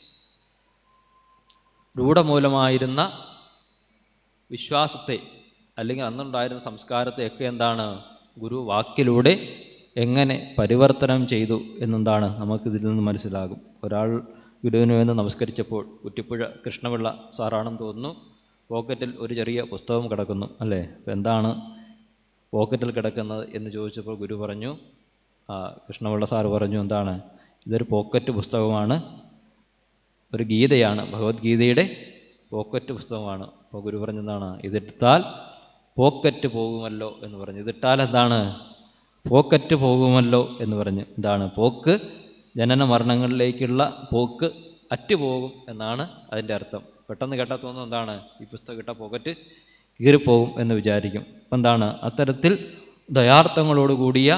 രൂഢമൂലമായിരുന്ന വിശ്വാസത്തെ അല്ലെങ്കിൽ അന്നുണ്ടായിരുന്ന സംസ്കാരത്തെയൊക്കെ എന്താണ് ഗുരു വാക്കിലൂടെ എങ്ങനെ പരിവർത്തനം ചെയ്തു എന്നെന്താണ് നമുക്കിതിൽ നിന്ന് മനസ്സിലാകും ഒരാൾ ഗുരുവിന് വേണ്ടി നമസ്കരിച്ചപ്പോൾ കുറ്റിപ്പുഴ കൃഷ്ണപിള്ള സാറാണെന്ന് തോന്നുന്നു പോക്കറ്റിൽ ഒരു ചെറിയ പുസ്തകം കിടക്കുന്നു അല്ലേ അപ്പോൾ എന്താണ് പോക്കറ്റിൽ കിടക്കുന്നത് എന്ന് ചോദിച്ചപ്പോൾ ഗുരു പറഞ്ഞു ആ കൃഷ്ണപിള്ള സാറ് പറഞ്ഞു എന്താണ് ഇതൊരു പോക്കറ്റ് പുസ്തകമാണ് ഒരു ഗീതയാണ് ഭഗവത്ഗീതയുടെ പോക്കറ്റ് പുസ്തകമാണ് അപ്പോൾ ഗുരു പറഞ്ഞെന്താണ് ഇതിട്ടാൽ പോക്കറ്റ് പോകുമല്ലോ എന്ന് പറഞ്ഞു ഇതിട്ടാൽ എന്താണ് പോക്കറ്റ് പോകുമല്ലോ എന്ന് പറഞ്ഞു എന്താണ് പോക്ക് ജനന മരണങ്ങളിലേക്കുള്ള പോക്ക് അറ്റുപോകും എന്നാണ് അതിൻ്റെ അർത്ഥം പെട്ടെന്ന് കേട്ടാൽ തോന്നുന്നു എന്താണ് ഈ പുസ്തകം ഇട്ട പോക്കറ്റ് കീറിപ്പോകും എന്ന് വിചാരിക്കും അപ്പം എന്താണ് അത്തരത്തിൽ ദയാർത്ഥങ്ങളോട് കൂടിയ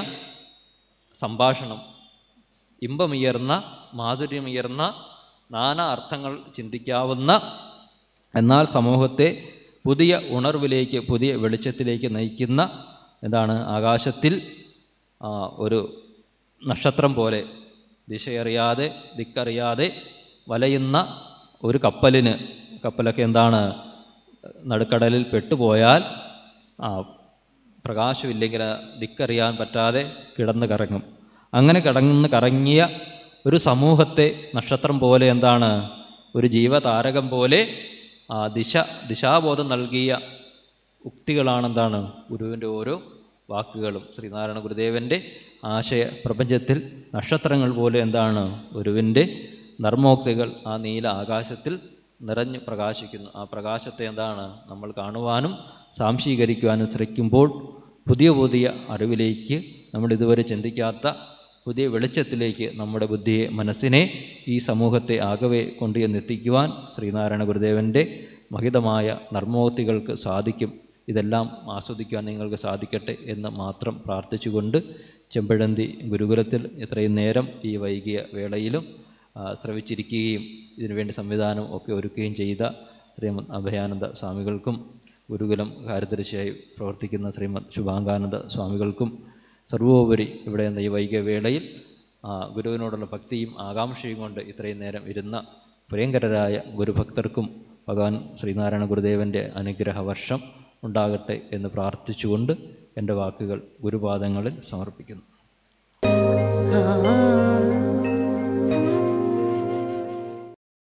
സംഭാഷണം ഇമ്പമുയർന്ന മാധുര്യമുയർന്ന നാനാ അർത്ഥങ്ങൾ ചിന്തിക്കാവുന്ന എന്നാൽ സമൂഹത്തെ പുതിയ ഉണർവിലേക്ക് പുതിയ വെളിച്ചത്തിലേക്ക് നയിക്കുന്ന എന്താണ് ആകാശത്തിൽ ആ, ഒരു നക്ഷത്രം പോലെ ദിശയറിയാതെ ദിക്കറിയാതെ വലയുന്ന ഒരു കപ്പലിന് കപ്പലൊക്കെ എന്താണ് നടുക്കടലിൽ പെട്ടുപോയാൽ ആ പ്രകാശമില്ലെങ്കിൽ ആ ദിക്കറിയാൻ പറ്റാതെ കിടന്ന് കറങ്ങും അങ്ങനെ കിടന്ന് കറങ്ങിയ ഒരു സമൂഹത്തെ നക്ഷത്രം പോലെ എന്താണ് ഒരു ജീവതാരകം പോലെ ആ ദിശ ദിശാബോധം നൽകിയ ഉക്തികളാണെന്താണ് ഗുരുവിൻ്റെ ഓരോ വാക്കുകളും ശ്രീനാരായണ ഗുരുദേവൻ്റെ ആശയ പ്രപഞ്ചത്തിൽ നക്ഷത്രങ്ങൾ പോലെ എന്താണ് ഗുരുവിൻ്റെ നർമ്മോക്തികൾ ആ നീല ആകാശത്തിൽ നിറഞ്ഞു പ്രകാശിക്കുന്നു ആ പ്രകാശത്തെ എന്താണ് നമ്മൾ കാണുവാനും സാംശീകരിക്കുവാനും ശ്രമിക്കുമ്പോൾ പുതിയ പുതിയ അറിവിലേക്ക് നമ്മൾ ഇതുവരെ ചിന്തിക്കാത്ത പുതിയ വെളിച്ചത്തിലേക്ക് നമ്മുടെ ബുദ്ധിയെ മനസ്സിനെ ഈ സമൂഹത്തെ ആകവെ കൊണ്ടുചെന്നെത്തിക്കുവാൻ ശ്രീനാരായണ ഗുരുദേവൻ്റെ മഹിതമായ നർമ്മോക്തികൾക്ക് സാധിക്കും ഇതെല്ലാം ആസ്വദിക്കുവാൻ നിങ്ങൾക്ക് സാധിക്കട്ടെ എന്ന് മാത്രം പ്രാർത്ഥിച്ചുകൊണ്ട് ചെമ്പഴന്തി ഗുരുകുലത്തിൽ ഇത്രയും നേരം ഈ വൈകിയ വേളയിലും ആ, ശ്രവിച്ചിരിക്കുകയും ഇതിനുവേണ്ടി സംവിധാനം ഒക്കെ ഒരുക്കുകയും ചെയ്ത ശ്രീമദ് അഭയാനന്ദ സ്വാമികൾക്കും ഗുരുകുലം കാര്യദർശിയായി പ്രവർത്തിക്കുന്ന ശ്രീമദ് ശുഭാംഗാനന്ദ സ്വാമികൾക്കും സർവോപരി ഇവിടെ എന്ന ഈ വൈകിയ വേളയിൽ ആ, ഗുരുവിനോടുള്ള ഭക്തിയും ആകാംക്ഷയും കൊണ്ട് ഇത്രയും നേരം ഇരുന്ന പ്രിയങ്കരരായ ഗുരുഭക്തർക്കും ഭഗവാൻ ശ്രീനാരായണ ഗുരുദേവൻ്റെ അനുഗ്രഹ വർഷം ഉണ്ടാകട്ടെ എന്ന് പ്രാർത്ഥിച്ചുകൊണ്ട് എൻ്റെ വാക്കുകൾ ഗുരുപാദങ്ങളിൽ സമർപ്പിക്കുന്നു ആ